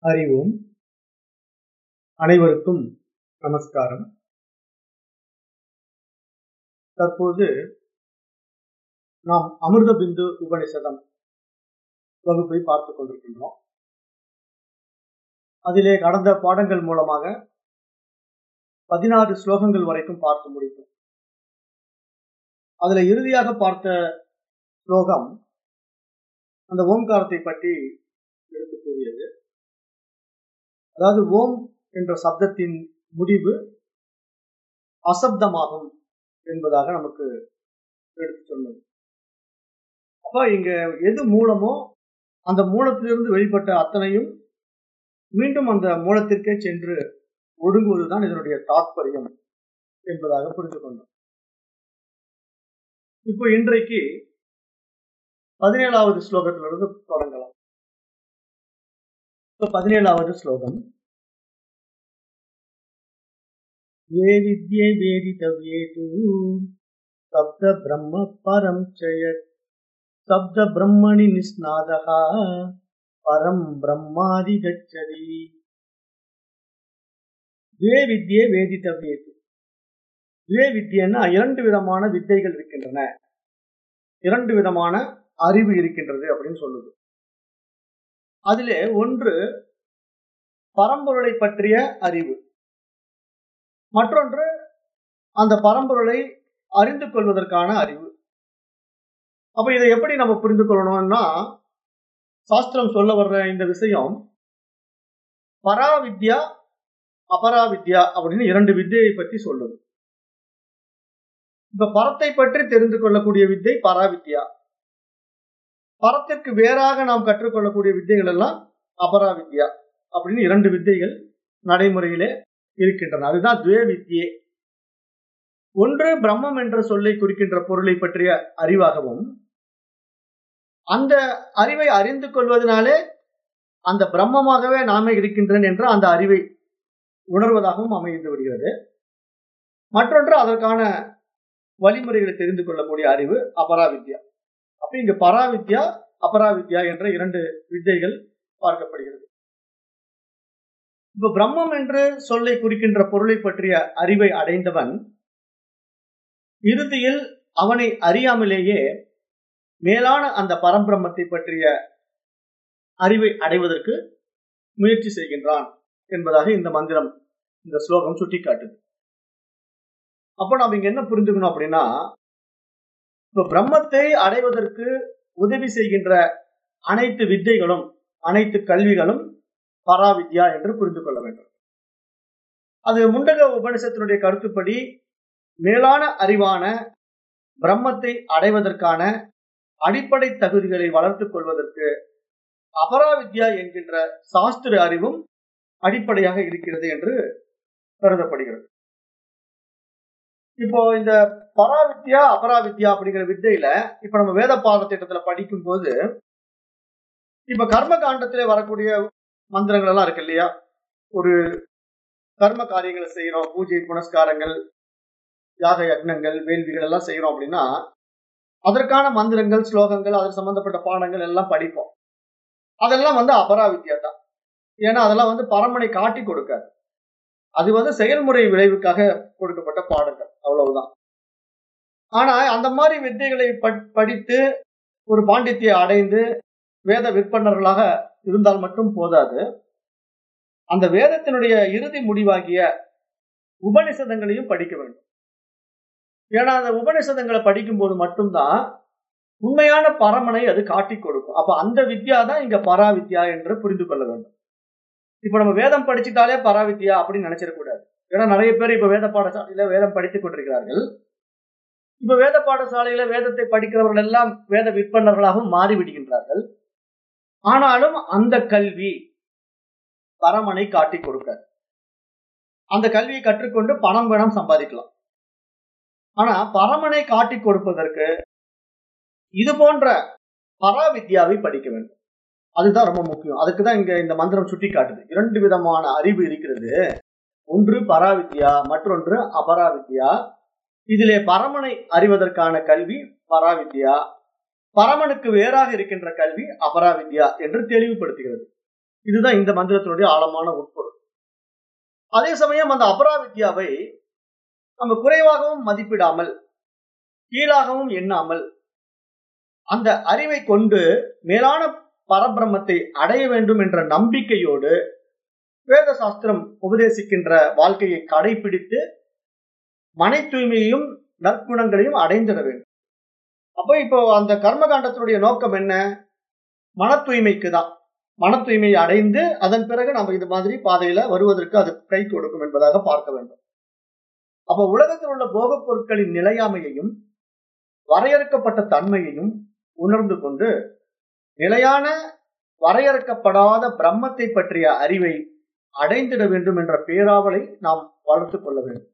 அறிவோம் அனைவருக்கும் நமஸ்காரம் தற்போது நாம் அமிர்த பிந்து உபனிஷதம் வகுப்பை பார்த்துக் கொண்டிருக்கின்றோம் அதிலே கடந்த பாடங்கள் மூலமாக பதினாறு ஸ்லோகங்கள் வரைக்கும் பார்த்து முடித்தோம் அதுல இறுதியாக பார்த்த ஸ்லோகம் அந்த ஓம்காரத்தை பற்றி எடுத்து கூறியது அதாவது ஓம் என்ற சப்தத்தின் முடிவு அசப்தமாகும் என்பதாக நமக்கு எடுத்து சொன்னது அப்ப இங்க எது மூலமோ அந்த மூலத்திலிருந்து வெளிப்பட்ட அத்தனையும் மீண்டும் அந்த மூலத்திற்கே சென்று ஒடுங்குவதுதான் இதனுடைய தாத்பரியம் என்பதாக புரிந்து கொண்டோம் இப்போ இன்றைக்கு பதினேழாவது ஸ்லோகத்திலிருந்து தொடங்கலாம் இப்போ பதினேழாவது ஸ்லோகம் ये विद्ये वेदितव्ये तु शब्द ब्रह्म परं च यत् शब्द ब्रह्मणि निस्नादः பரம் பிரம்மாதி கச்சதி வே வித்யே வேதித்தவ்யேது வே வித்யன்னா இரண்டு விதமான வித்தைகள் இருக்கின்றன இரண்டு விதமான அறிவு இருக்கின்றது அப்படின்னு சொல்லுது அதிலே ஒன்று பரம்பொருளை பற்றிய அறிவு மற்றொன்று அந்த பரம்பொருளை அறிந்து கொள்வதற்கான அறிவு அப்ப இதை எப்படி நம்ம புரிந்து கொள்ளணும்னா சாஸ்திரம் சொல்ல வர்ற இந்த விஷயம் பராவித்யா அபராவித்யா அப்படின்னு இரண்டு வித்தியை பற்றி சொல்லுது இப்ப பரத்தை பற்றி தெரிந்து கொள்ளக்கூடிய வித்தை பராவித்யா பரத்திற்கு வேறாக நாம் கற்றுக்கொள்ளக்கூடிய வித்தைகள் எல்லாம் அபராவித்யா அப்படின்னு இரண்டு வித்தைகள் நடைமுறையிலே இருக்கின்றன அதுதான் துவே வித்தியே ஒன்று பிரம்மம் என்ற சொல்லை குறிக்கின்ற பொருளை பற்றிய அறிவாகவும் அந்த அறிவை அறிந்து கொள்வதனாலே அந்த பிரம்மமாகவே நாமே இருக்கின்றேன் என்ற அந்த அறிவை உணர்வதாகவும் அமைந்து விடுகிறது மற்றொன்று அதற்கான வழிமுறைகளை தெரிந்து கொள்ளக்கூடிய அறிவு அபராவித்யா அப்ப இங்கு பராவித்யா அபராவித்யா என்ற இரண்டு வித்தைகள் பார்க்கப்படுகிறது இப்ப பிரம்மம் என்று சொல்லை குறிக்கின்ற பொருளை பற்றிய அறிவை அடைந்தவன் இறுதியில் அவனை அறியாமலேயே மேலான அந்த பரம்பிரம்மத்தை பற்றிய அறிவை அடைவதற்கு முயற்சி செய்கின்றான் என்பதாக இந்த மந்திரம் இந்த ஸ்லோகம் சுட்டிக்காட்டுது அப்ப நாம் இங்க என்ன புரிஞ்சுக்கணும் அப்படின்னா இப்ப பிரம்மத்தை அடைவதற்கு உதவி செய்கின்ற அனைத்து வித்தைகளும் அனைத்து கல்விகளும் பராவித்யா என்று புரிந்து கொள்ள வேண்டும் அது முண்டக உபனிஷத்தினுடைய கருத்துப்படி மேலான அறிவான பிரம்மத்தை அடைவதற்கான அடிப்படை தகுதிகளை வளர்த்துக் கொள்வதற்கு அபராவித்யா என்கின்ற சாஸ்திர அறிவும் அடிப்படையாக இருக்கிறது என்று கருதப்படுகிறது இப்போ இந்த பராவித்யா அபராவித்யா அப்படிங்கிற வித்தையில இப்ப நம்ம வேத பாடத்திட்டத்துல படிக்கும் போது இப்ப கர்ம காண்டத்திலே வரக்கூடிய மந்திரங்கள் எல்லாம் இருக்கு இல்லையா ஒரு கர்ம காரியங்களை செய்யறோம் பூஜை புனஸ்காரங்கள் யாக யக்னங்கள் வேள்விகள் எல்லாம் செய்யறோம் அப்படின்னா அதற்கான மந்திரங்கள் ஸ்லோகங்கள் அது சம்பந்தப்பட்ட பாடங்கள் எல்லாம் படிப்போம் அதெல்லாம் வந்து அபராவித்யா தான் ஏன்னா அதெல்லாம் வந்து பரமனை காட்டி கொடுக்காது அது வந்து செயல்முறை விளைவுக்காக கொடுக்கப்பட்ட பாடங்கள் அவ்வளவுதான் ஆனா அந்த மாதிரி வித்தைகளை படித்து ஒரு பாண்டித்தியை அடைந்து வேத விற்பனர்களாக இருந்தால் மட்டும் போதாது அந்த வேதத்தினுடைய இறுதி முடிவாகிய உபனிஷதங்களையும் படிக்க வேண்டும் ஏன்னா அந்த உபனிஷதங்களை படிக்கும் போது மட்டும்தான் உண்மையான பரமனை அது காட்டி கொடுக்கும் அப்ப அந்த வித்யா தான் இங்க பராவித்யா என்று புரிந்து கொள்ள வேண்டும் இப்ப நம்ம வேதம் படிச்சுட்டாலே பராவித்யா அப்படின்னு நினைச்சிடக்கூடாது ஏன்னா நிறைய பேர் இப்ப வேத பாடசாலையில வேதம் படித்துக் கொண்டிருக்கிறார்கள் இப்ப வேத பாடசாலையில வேதத்தை படிக்கிறவர்கள் எல்லாம் வேத விற்பனர்களாகவும் மாறிவிடுகின்றார்கள் ஆனாலும் அந்த கல்வி பரமனை காட்டி கொடுக்க அந்த கல்வியை கற்றுக்கொண்டு பணம் வேணாம் சம்பாதிக்கலாம் ஆனா பரமனை காட்டி கொடுப்பதற்கு இது போன்ற பராவித்யாவை படிக்க வேண்டும் அதுதான் ரொம்ப முக்கியம் அதுக்கு தான் இங்க இந்த மந்திரம் சுட்டி காட்டுது இரண்டு விதமான அறிவு இருக்கிறது ஒன்று பராவித்யா மற்றொன்று அபராவித்யா இதிலே பரமனை அறிவதற்கான கல்வி பராவித்யா பரமனுக்கு வேறாக இருக்கின்ற கல்வி அபராவித்யா என்று தெளிவுபடுத்துகிறது இதுதான் இந்த மந்திரத்தினுடைய ஆழமான உட்பொருள் அதே சமயம் அந்த அபராவித்யாவை நம்ம குறைவாகவும் மதிப்பிடாமல் கீழாகவும் எண்ணாமல் அந்த அறிவை கொண்டு மேலான பரபிரம்மத்தை அடைய வேண்டும் என்ற நம்பிக்கையோடு வேத சாஸ்திரம் உபதேசிக்கின்ற வாழ்க்கையை கடைபிடித்து மனை தூய்மையையும் நற்குணங்களையும் அடைந்திட வேண்டும் அப்போ இப்போ அந்த கர்மகாண்டத்தினுடைய நோக்கம் என்ன மன தூய்மைக்கு தான் மன தூய்மையை அடைந்து அதன் பிறகு நம்ம இது மாதிரி பாதையில வருவதற்கு அது கை கொடுக்கும் என்பதாக பார்க்க வேண்டும் அப்ப உலகத்தில் உள்ள போகப் பொருட்களின் நிலையாமையையும் வரையறுக்கப்பட்ட தன்மையையும் உணர்ந்து கொண்டு நிலையான வரையறுக்கப்படாத பிரம்மத்தை பற்றிய அறிவை அடைந்திட வேண்டும் என்ற பேராவலை நாம் வளர்த்துக் கொள்ள வேண்டும்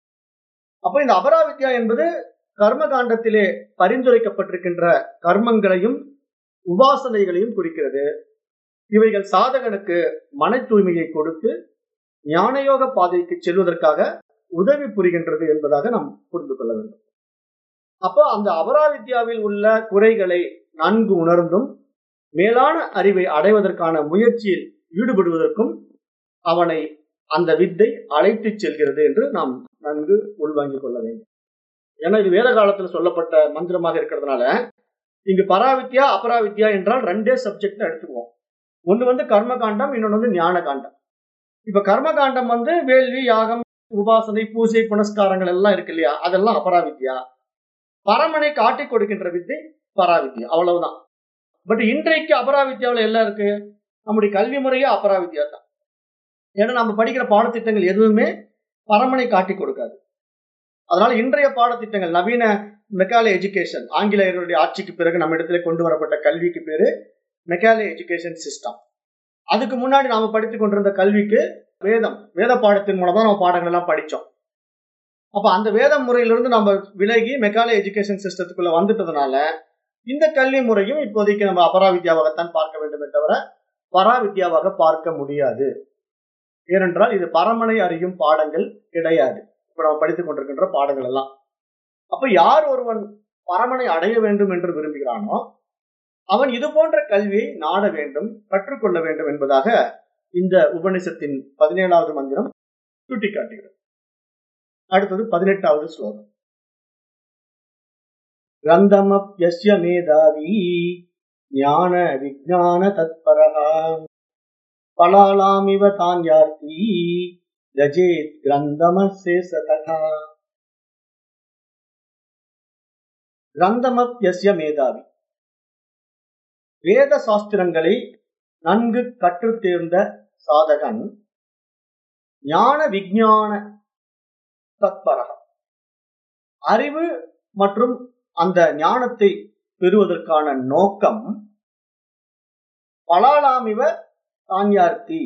அப்ப இந்த அபராவித்யா என்பது கர்ம காண்டத்திலே பரிந்துரைக்கப்பட்டிருக்கின்ற கர்மங்களையும் உபாசனைகளையும் குறிக்கிறது இவைகள் சாதகனுக்கு மன தூய்மையை கொடுத்து ஞானயோக பாதைக்கு செல்வதற்காக உதவி புரிகின்றது என்பதாக நாம் புரிந்து கொள்ள வேண்டும் அப்போ அந்த அபராவித்யாவில் உள்ள குறைகளை நன்கு உணர்ந்தும் மேலான அறிவை அடைவதற்கான முயற்சியில் ஈடுபடுவதற்கும் அவனை அந்த வித்தை அழைத்துச் செல்கிறது என்று நாம் நன்கு உள்வாங்கிக் கொள்ள வேண்டும் ஏன்னா இது வேத காலத்துல சொல்லப்பட்ட மந்திரமாக இருக்கிறதுனால இங்கு பராவித்யா அபராவித்யா என்றால் ரெண்டே சப்ஜெக்ட் எடுத்துக்குவோம் ஒண்ணு வந்து கர்ம காண்டம் இன்னொன்று வந்து ஞான காண்டம் இப்ப கர்ம காண்டம் வந்து வேள்வி யாகம் உபாசனை பூஜை புனஸ்காரங்கள் எல்லாம் இருக்கு இல்லையா அதெல்லாம் அபராவித்யா பரமனை காட்டி கொடுக்கின்ற வித்தை பராவித்யா அவ்வளவுதான் பட் இன்றைக்கு அபராவித்யாவில் எல்லாம் இருக்கு நம்முடைய கல்வி முறையே அபராவித்யா தான் ஏன்னா நம்ம படிக்கிற பாடத்திட்டங்கள் எதுவுமே பரமனை காட்டி கொடுக்காது அதனால இன்றைய பாடத்திட்டங்கள் நவீன மெக்காலே எஜுகேஷன் ஆங்கிலேயர்களுடைய ஆட்சிக்கு பிறகு நம்ம இடத்துல கொண்டு வரப்பட்ட கல்விக்கு பேரு மெக்காலே எஜுகேஷன் சிஸ்டம் அதுக்கு முன்னாடி நாம படித்துக் கொண்டிருந்த கல்விக்கு வேதம் வேத பாடத்தின் மூலம் தான் நம்ம பாடங்கள் எல்லாம் படிச்சோம் அப்ப அந்த வேத முறையிலிருந்து நம்ம விலகி மெக்காலே எஜுகேஷன் சிஸ்டத்துக்குள்ள வந்துட்டதுனால இந்த கல்வி முறையும் இப்போதைக்கு நம்ம அபராவித்யாவாகத்தான் பார்க்க வேண்டுமே தவிர பராவித்யாவாக பார்க்க முடியாது ஏனென்றால் இது பரமனை அறியும் பாடங்கள் கிடையாது இப்ப நம்ம படித்துக் கொண்டிருக்கின்ற பாடங்கள் எல்லாம் அப்ப யார் ஒருவன் பரமனை அடைய வேண்டும் என்று விரும்புகிறானோ அவன் இது போன்ற கல்வியை நாட வேண்டும் கற்றுக்கொள்ள வேண்டும் என்பதாக இந்த உபனிஷத்தின் பதினேழாவது மந்திரம் சுட்டிக்காட்டுகிறது அடுத்தது பதினெட்டாவது ஸ்லோகம் கிரந்தமப்யஸ்ய மேதாவி ஞான விஜான தத்பரா பலாலாமிவ தான் யார்த்தி கஜேத் கிரந்தமசேச ததா கிரந்தமப்யஸ்ய மேதாவி வேத சாஸ்திரங்களை நன்கு கற்றுத் தேர்ந்த சாதகன் ஞான விஞ்ஞான தத்பரக அறிவு மற்றும் அந்த ஞானத்தை பெறுவதற்கான நோக்கம் பலாலாமிவ தான்யார்த்தி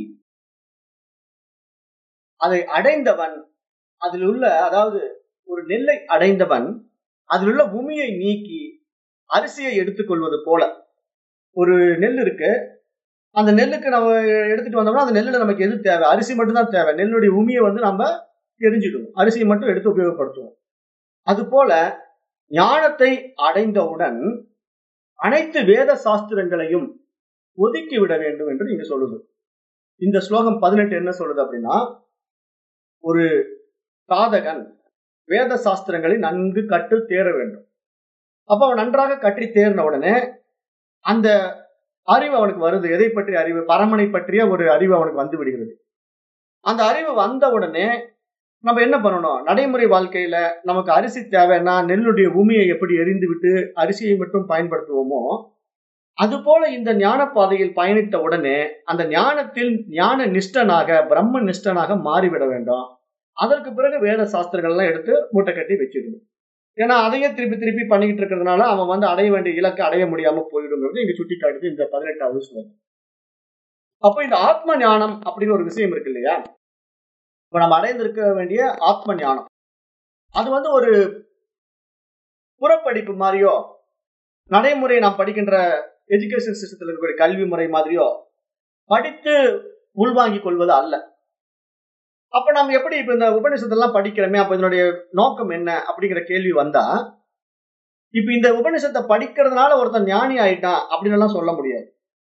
அதை அடைந்தவன் அதில் உள்ள அதாவது ஒரு நெல்லை அடைந்தவன் அதில் உள்ள உமியை நீக்கி அரிசியை எடுத்துக்கொள்வது போல ஒரு நெல் இருக்கு அந்த நெல்லுக்கு நம்ம எடுத்துட்டு வந்தோம்னா அந்த நெல்லுல நமக்கு எது தேவை அரிசி மட்டும் தான் தேவை நெல்லுடைய உமியை வந்து நம்ம எரிஞ்சிடுவோம் அரிசியை மட்டும் எடுத்து உபயோகப்படுத்துவோம் அது போல ஞானத்தை அடைந்தவுடன் அனைத்து வேத சாஸ்திரங்களையும் ஒதுக்கி விட வேண்டும் என்று இங்க சொல்லுது இந்த ஸ்லோகம் பதினெட்டு என்ன சொல்லுது அப்படின்னா ஒரு சாதகன் வேத சாஸ்திரங்களை நன்கு கற்று தேர வேண்டும் அப்ப அவன் நன்றாக கற்றி தேர்ந்த உடனே அந்த அறிவு அவனுக்கு வருது எதை பற்றிய அறிவு பரமனை பற்றிய ஒரு அறிவு அவனுக்கு வந்து விடுகிறது அந்த அறிவு வந்த உடனே நம்ம என்ன பண்ணணும் நடைமுறை வாழ்க்கையில நமக்கு அரிசி தேவைன்னா நெல்லுடைய பூமியை எப்படி எரிந்து விட்டு அரிசியை மட்டும் பயன்படுத்துவோமோ அது போல இந்த ஞான பாதையில் பயணித்த உடனே அந்த ஞானத்தில் ஞான நிஷ்டனாக பிரம்ம நிஷ்டனாக மாறிவிட வேண்டும் அதற்கு பிறகு வேத சாஸ்திரங்கள் எல்லாம் எடுத்து மூட்டை கட்டி வச்சிடணும் ஏன்னா அதையே திருப்பி திருப்பி பண்ணிக்கிட்டு இருக்கிறதுனால அவன் வந்து அடைய வேண்டிய இலக்கை அடைய முடியாம போயிடுங்கிறது இங்க சுட்டி காட்டுது இந்த பதினெட்டாவது ஸ்லோகம் அப்போ இந்த ஆத்ம ஞானம் அப்படின்னு ஒரு விஷயம் இருக்கு இல்லையா இப்ப நம்ம அடைந்திருக்க வேண்டிய ஆத்ம ஞானம் அது வந்து ஒரு புறப்படிப்பு மாதிரியோ நடைமுறை நாம் படிக்கின்ற எஜுகேஷன் சிஸ்டத்தில் இருக்கக்கூடிய கல்வி முறை மாதிரியோ படித்து உள்வாங்கிக் கொள்வது அல்ல அப்ப நம்ம எப்படி இப்ப இந்த உபநிஷத்தெல்லாம் படிக்கிறோமே அப்ப இதனுடைய நோக்கம் என்ன அப்படிங்கிற கேள்வி வந்தா இப்ப இந்த உபநிஷத்தை படிக்கிறதுனால ஒருத்தன் ஞானி ஆயிட்டான் அப்படின்னு எல்லாம் சொல்ல முடியாது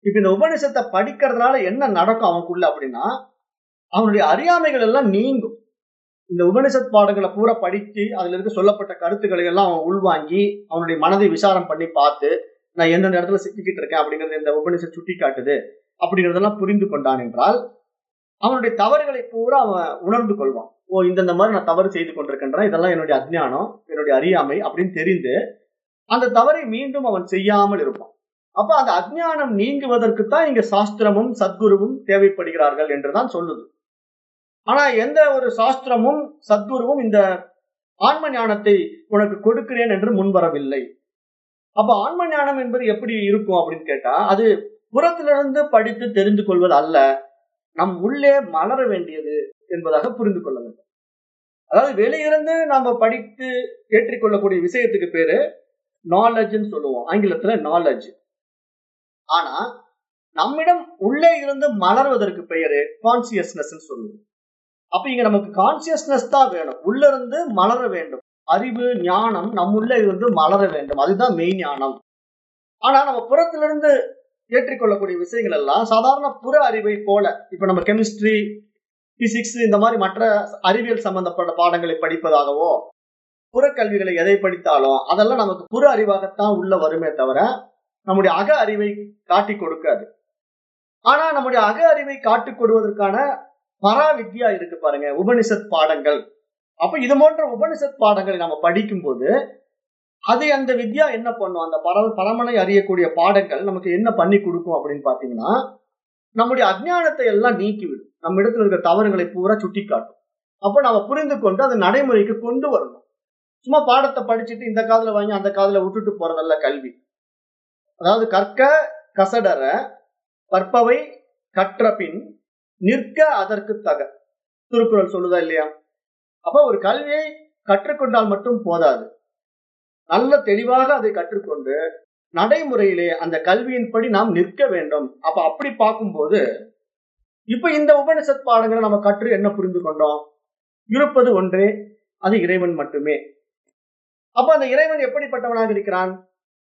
இப்ப இந்த உபநிஷத்தை படிக்கிறதுனால என்ன நடக்கும் அவனுக்குள்ள அப்படின்னா அவனுடைய அறியாமைகள் எல்லாம் நீங்கும் இந்த உபனிஷத் பாடங்களை பூரா படித்து அதுல இருக்க சொல்லப்பட்ட கருத்துக்களை எல்லாம் அவன் உள்வாங்கி அவனுடைய மனதை விசாரம் பண்ணி பார்த்து நான் எந்தெந்த இடத்துல சிக்கிக்கிட்டு இருக்கேன் அப்படிங்கறது இந்த உபனிஷத் சுட்டி காட்டுது அப்படிங்கறதெல்லாம் புரிந்து கொண்டான் என்றால் அவனுடைய தவறுகளை பூரா அவன் உணர்ந்து கொள்வான் ஓ இந்தந்த மாதிரி நான் தவறு செய்து கொண்டிருக்கின்றேன் இதெல்லாம் என்னுடைய அஜ்ஞானம் என்னுடைய அறியாமை அப்படின்னு தெரிந்து அந்த தவறை மீண்டும் அவன் செய்யாமல் இருப்பான் அப்ப அந்த அஜ்ஞானம் நீங்குவதற்கு தான் இங்க சாஸ்திரமும் சத்குருவும் தேவைப்படுகிறார்கள் என்றுதான் சொல்லுது ஆனா எந்த ஒரு சாஸ்திரமும் சத்குருவும் இந்த ஆன்ம ஞானத்தை உனக்கு கொடுக்கிறேன் என்று முன்வரவில்லை அப்ப ஆன்ம ஞானம் என்பது எப்படி இருக்கும் அப்படின்னு கேட்டா அது புறத்திலிருந்து படித்து தெரிந்து கொள்வது அல்ல நம் உள்ளே மலர வேண்டியது என்பதாக புரிந்து கொள்ள வேண்டும் அதாவது வெளியிருந்து நாம படித்து ஏற்றிக்கொள்ளக்கூடிய விஷயத்துக்கு பேரு நாலேஜ்னு சொல்லுவோம் ஆங்கிலத்துல நாலேஜ் ஆனா நம்மிடம் உள்ளே இருந்து மலர்வதற்கு பெயரு கான்சியஸ்னஸ் சொல்லுவோம் அப்ப இங்க நமக்கு கான்சியஸ்னஸ் தான் வேணும் உள்ள இருந்து மலர வேண்டும் அறிவு ஞானம் நம்முள்ள இருந்து மலர வேண்டும் அதுதான் மெய் ஞானம் ஆனா நம்ம புறத்திலிருந்து ஏற்றிக்கொள்ளக்கூடிய விஷயங்கள் எல்லாம் சாதாரண புற அறிவை போல இப்ப நம்ம கெமிஸ்ட்ரி பிசிக்ஸ் இந்த மாதிரி மற்ற அறிவியல் சம்பந்தப்பட்ட பாடங்களை படிப்பதாகவோ புறக்கல்விகளை எதை படித்தாலும் அதெல்லாம் நமக்கு புற அறிவாகத்தான் உள்ள வருமே தவிர நம்முடைய அக அறிவை காட்டி கொடுக்காது ஆனா நம்முடைய அக அறிவை காட்டிக் கொடுவதற்கான பராவித்யா இருக்கு பாருங்க உபனிஷத் பாடங்கள் அப்ப இது போன்ற உபனிஷத் பாடங்களை நம்ம படிக்கும் போது அது அந்த வித்யா என்ன பண்ணும் அந்த பர பரமனை அறியக்கூடிய பாடங்கள் நமக்கு என்ன பண்ணி கொடுக்கும் அப்படின்னு பாத்தீங்கன்னா நம்முடைய அஜ்ஞானத்தை எல்லாம் நீக்கிவிடும் நம்ம இடத்துல இருக்கிற தவறுகளை பூரா சுட்டி காட்டும் அப்ப நம்ம புரிந்து கொண்டு அதை நடைமுறைக்கு கொண்டு வரணும் சும்மா பாடத்தை படிச்சுட்டு இந்த காதுல வாங்கி அந்த காதுல விட்டுட்டு போறதல்ல கல்வி அதாவது கற்க கசடர கற்பவை கற்ற பின் நிற்க அதற்கு தக திருக்குறள் சொல்லுதா இல்லையா அப்ப ஒரு கல்வியை கற்றுக்கொண்டால் மட்டும் போதாது நல்ல தெளிவாக அதை கற்றுக்கொண்டு நடைமுறையிலே அந்த கல்வியின்படி நாம் நிற்க வேண்டும் அப்ப அப்படி பார்க்கும்போது இப்ப இந்த உபனிஷத் பாடங்களை நம்ம கற்று என்ன புரிந்து கொண்டோம் இருப்பது ஒன்றே அது இறைவன் மட்டுமே அப்ப அந்த இறைவன் எப்படிப்பட்டவனாக இருக்கிறான்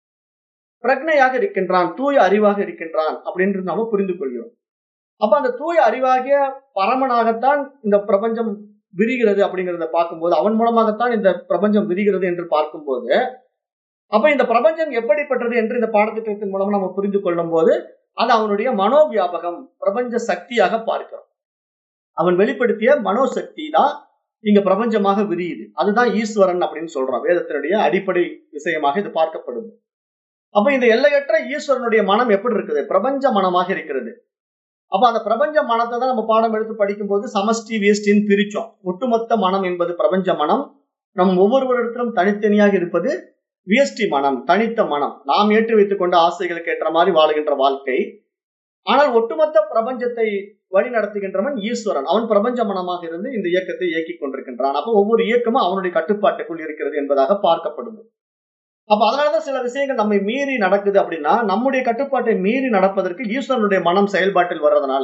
பிரக்னையாக இருக்கின்றான் தூய அறிவாக இருக்கின்றான் அப்படின்னு நாம புரிந்து கொள்கிறோம் அப்ப அந்த தூய அறிவாகிய பரமனாகத்தான் இந்த பிரபஞ்சம் விரிகிறது அப்படிங்கிறத பார்க்கும்போது அவன் மூலமாகத்தான் இந்த பிரபஞ்சம் விரிகிறது என்று பார்க்கும்போது அப்ப இந்த பிரபஞ்சம் எப்படிப்பட்டது என்று இந்த பாடத்திட்டத்தின் மூலமா நம்ம புரிந்து கொள்ளும் போது அது அவனுடைய மனோவியாபகம் பிரபஞ்ச சக்தியாக பார்க்கிறோம் அவன் வெளிப்படுத்திய மனோசக்தி தான் இங்க பிரபஞ்சமாக விரியுது அதுதான் ஈஸ்வரன் அப்படின்னு சொல்றான் வேதத்தினுடைய அடிப்படை விஷயமாக இது பார்க்கப்படுது அப்ப இந்த எல்லையற்ற ஈஸ்வரனுடைய மனம் எப்படி இருக்குது பிரபஞ்ச மனமாக இருக்கிறது அப்ப அந்த பிரபஞ்ச மனத்தை தான் நம்ம பாடம் எடுத்து படிக்கும்போது சமஷ்டி வேஷ்டின்னு பிரிச்சோம் ஒட்டுமொத்த மனம் என்பது பிரபஞ்ச மனம் நம் ஒவ்வொருவரிடத்திலும் தனித்தனியாக இருப்பது வியஷ்டி மனம் தனித்த மனம் நாம் ஏற்றி வைத்துக் கொண்ட ஆசைகளுக்கு ஏற்ற மாதிரி வாழுகின்ற வாழ்க்கை ஆனால் ஒட்டுமொத்த பிரபஞ்சத்தை வழி நடத்துகின்றவன் ஈஸ்வரன் அவன் பிரபஞ்ச மனமாக இருந்து இந்த இயக்கத்தை இயக்கிக் கொண்டிருக்கின்றான் அப்போ ஒவ்வொரு இயக்கமும் அவனுடைய கட்டுப்பாட்டுக்குள் இருக்கிறது என்பதாக பார்க்கப்படுது அப்ப அதனாலதான் சில விஷயங்கள் நம்மை மீறி நடக்குது அப்படின்னா நம்முடைய கட்டுப்பாட்டை மீறி நடப்பதற்கு ஈஸ்வரனுடைய மனம் செயல்பாட்டில் வர்றதுனால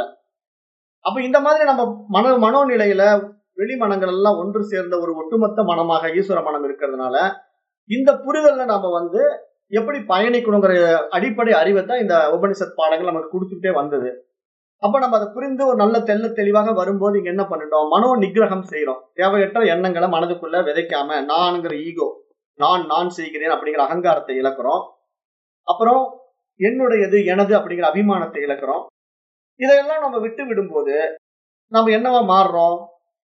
அப்ப இந்த மாதிரி நம்ம மன மனோநிலையில வெளி மனங்கள் எல்லாம் ஒன்று சேர்ந்த ஒரு ஒட்டுமொத்த மனமாக ஈஸ்வர மனம் இருக்கிறதுனால இந்த புரிதல்ல நாம வந்து எப்படி பயணிக்கணுங்கிற அடிப்படை அறிவை தான் இந்த உபனிஷத் பாடங்கள் நமக்கு கொடுத்துட்டே வந்தது அப்ப நம்ம அதை புரிந்து ஒரு நல்ல தெல்ல தெளிவாக வரும்போது இங்க என்ன பண்ணிட்டோம் மனோ நிகிரகம் செய்யறோம் தேவையற்ற எண்ணங்களை மனதுக்குள்ள விதைக்காம நான்கிற ஈகோ நான் நான் செய்கிறேன் அப்படிங்கிற அகங்காரத்தை இழக்கிறோம் அப்புறம் என்னுடையது எனது அப்படிங்கிற அபிமானத்தை இழக்கிறோம் இதையெல்லாம் நம்ம விட்டு விடும்போது நம்ம என்னவா மாறுறோம்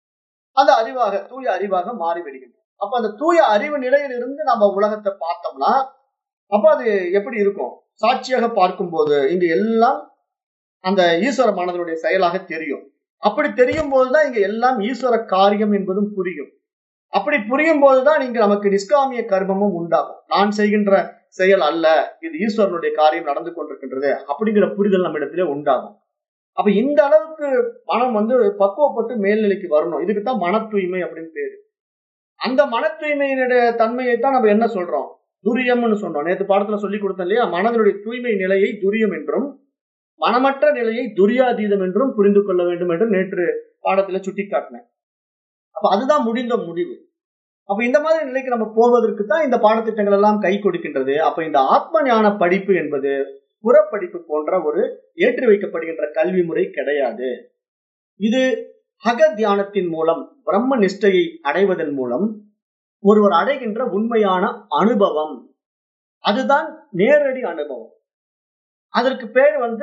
அந்த அறிவாக தூய அறிவாக மாறி விடுகின்றோம் அப்ப அந்த தூய அறிவு நிலையில் இருந்து நம்ம உலகத்தை பார்த்தோம்னா அப்ப அது எப்படி இருக்கும் சாட்சியாக பார்க்கும்போது இங்க எல்லாம் அந்த ஈஸ்வர மனதனுடைய செயலாக தெரியும் அப்படி தெரியும் போதுதான் இங்க எல்லாம் ஈஸ்வர காரியம் என்பதும் புரியும் அப்படி புரியும் போதுதான் இங்க நமக்கு நிஷ்காமிய கர்மமும் உண்டாகும் நான் செய்கின்ற செயல் அல்ல இது ஈஸ்வரனுடைய காரியம் நடந்து கொண்டிருக்கின்றது அப்படிங்கிற புரிதல் நம்ம இடத்திலே உண்டாகும் அப்ப இந்த அளவுக்கு மனம் வந்து பக்குவப்பட்டு மேல்நிலைக்கு வரணும் இதுக்கு தான் மன தூய்மை அப்படின்னு பேரு அந்த மன தூய்மையினுடைய தன்மையை தான் நம்ம என்ன சொல்றோம் துரியம்னு சொன்னோம் நேற்று பாடத்துல சொல்லி கொடுத்தோம் இல்லையா மனதனுடைய தூய்மை நிலையை துரியம் என்றும் மனமற்ற நிலையை துரியாதீதம் என்றும் புரிந்து கொள்ள வேண்டும் என்று நேற்று பாடத்துல சுட்டி காட்டினேன் அப்ப அதுதான் முடிந்த முடிவு அப்ப இந்த மாதிரி நிலைக்கு நம்ம போவதற்கு தான் இந்த பாடத்திட்டங்கள் எல்லாம் கை கொடுக்கின்றது அப்ப இந்த ஆத்ம ஞான படிப்பு என்பது புறப்படிப்பு போன்ற ஒரு ஏற்றி வைக்கப்படுகின்ற கல்வி முறை கிடையாது இது அக தியானத்தின் மூலம் பிரம்ம நிஷ்டையை அடைவதன் மூலம் ஒருவர் அடைகின்ற உண்மையான அனுபவம் அதுதான் நேரடி அனுபவம் அதற்கு பேர் வந்து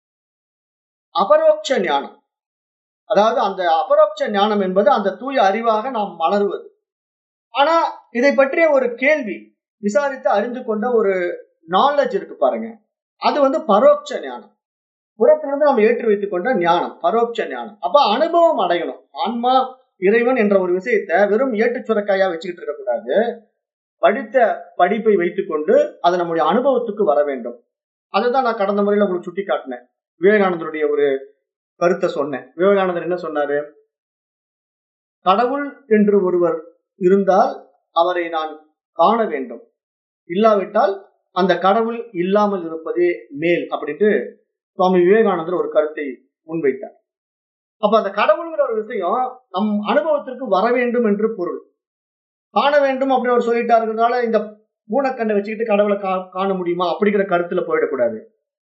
அபரோக்ஷ ஞானம் அதாவது அந்த அபரோக்ஷ ஞானம் என்பது அந்த தூய அறிவாக நாம் மலருவது ஆனா இதை பற்றிய ஒரு கேள்வி விசாரித்து அறிந்து கொண்ட ஒரு நாலேஜ் இருக்கு பாருங்க அது வந்து பரோட்ச ஞானம் புறத்திலிருந்து நாம் ஏற்றி வைத்துக் கொண்ட ஞானம் பரோட்ச ஞானம் அப்ப அனுபவம் அடையணும் ஆன்மா இறைவன் என்ற ஒரு விஷயத்தை வெறும் ஏட்டு சுரக்காயா வச்சுக்கிட்டு இருக்க கூடாது படித்த படிப்பை வைத்துக்கொண்டு அது நம்முடைய அனுபவத்துக்கு வர வேண்டும் அதுதான் நான் கடந்த முறையில உங்களுக்கு சுட்டி காட்டினேன் விவேகானந்தருடைய ஒரு கருத்தை சொன்னேன் விவேகானந்தர் என்ன சொன்னாரு கடவுள் என்று ஒருவர் இருந்தால் அவரை நான் காண வேண்டும் இல்லாவிட்டால் அந்த கடவுள் இல்லாமல் இருப்பதே மேல் அப்படின்ட்டு சுவாமி விவேகானந்தர் ஒரு கருத்தை முன்வைத்தார் அப்ப அந்த கடவுள்ங்கிற ஒரு விஷயம் நம் அனுபவத்திற்கு வர வேண்டும் என்று பொருள் காண வேண்டும் அப்படின்னு அவர் சொல்லிட்டாருங்கிறதுனால இந்த மூனக்கண்ணை வச்சுக்கிட்டு கடவுளை கா காண முடியுமா அப்படிங்கிற கருத்துல போயிடக்கூடாது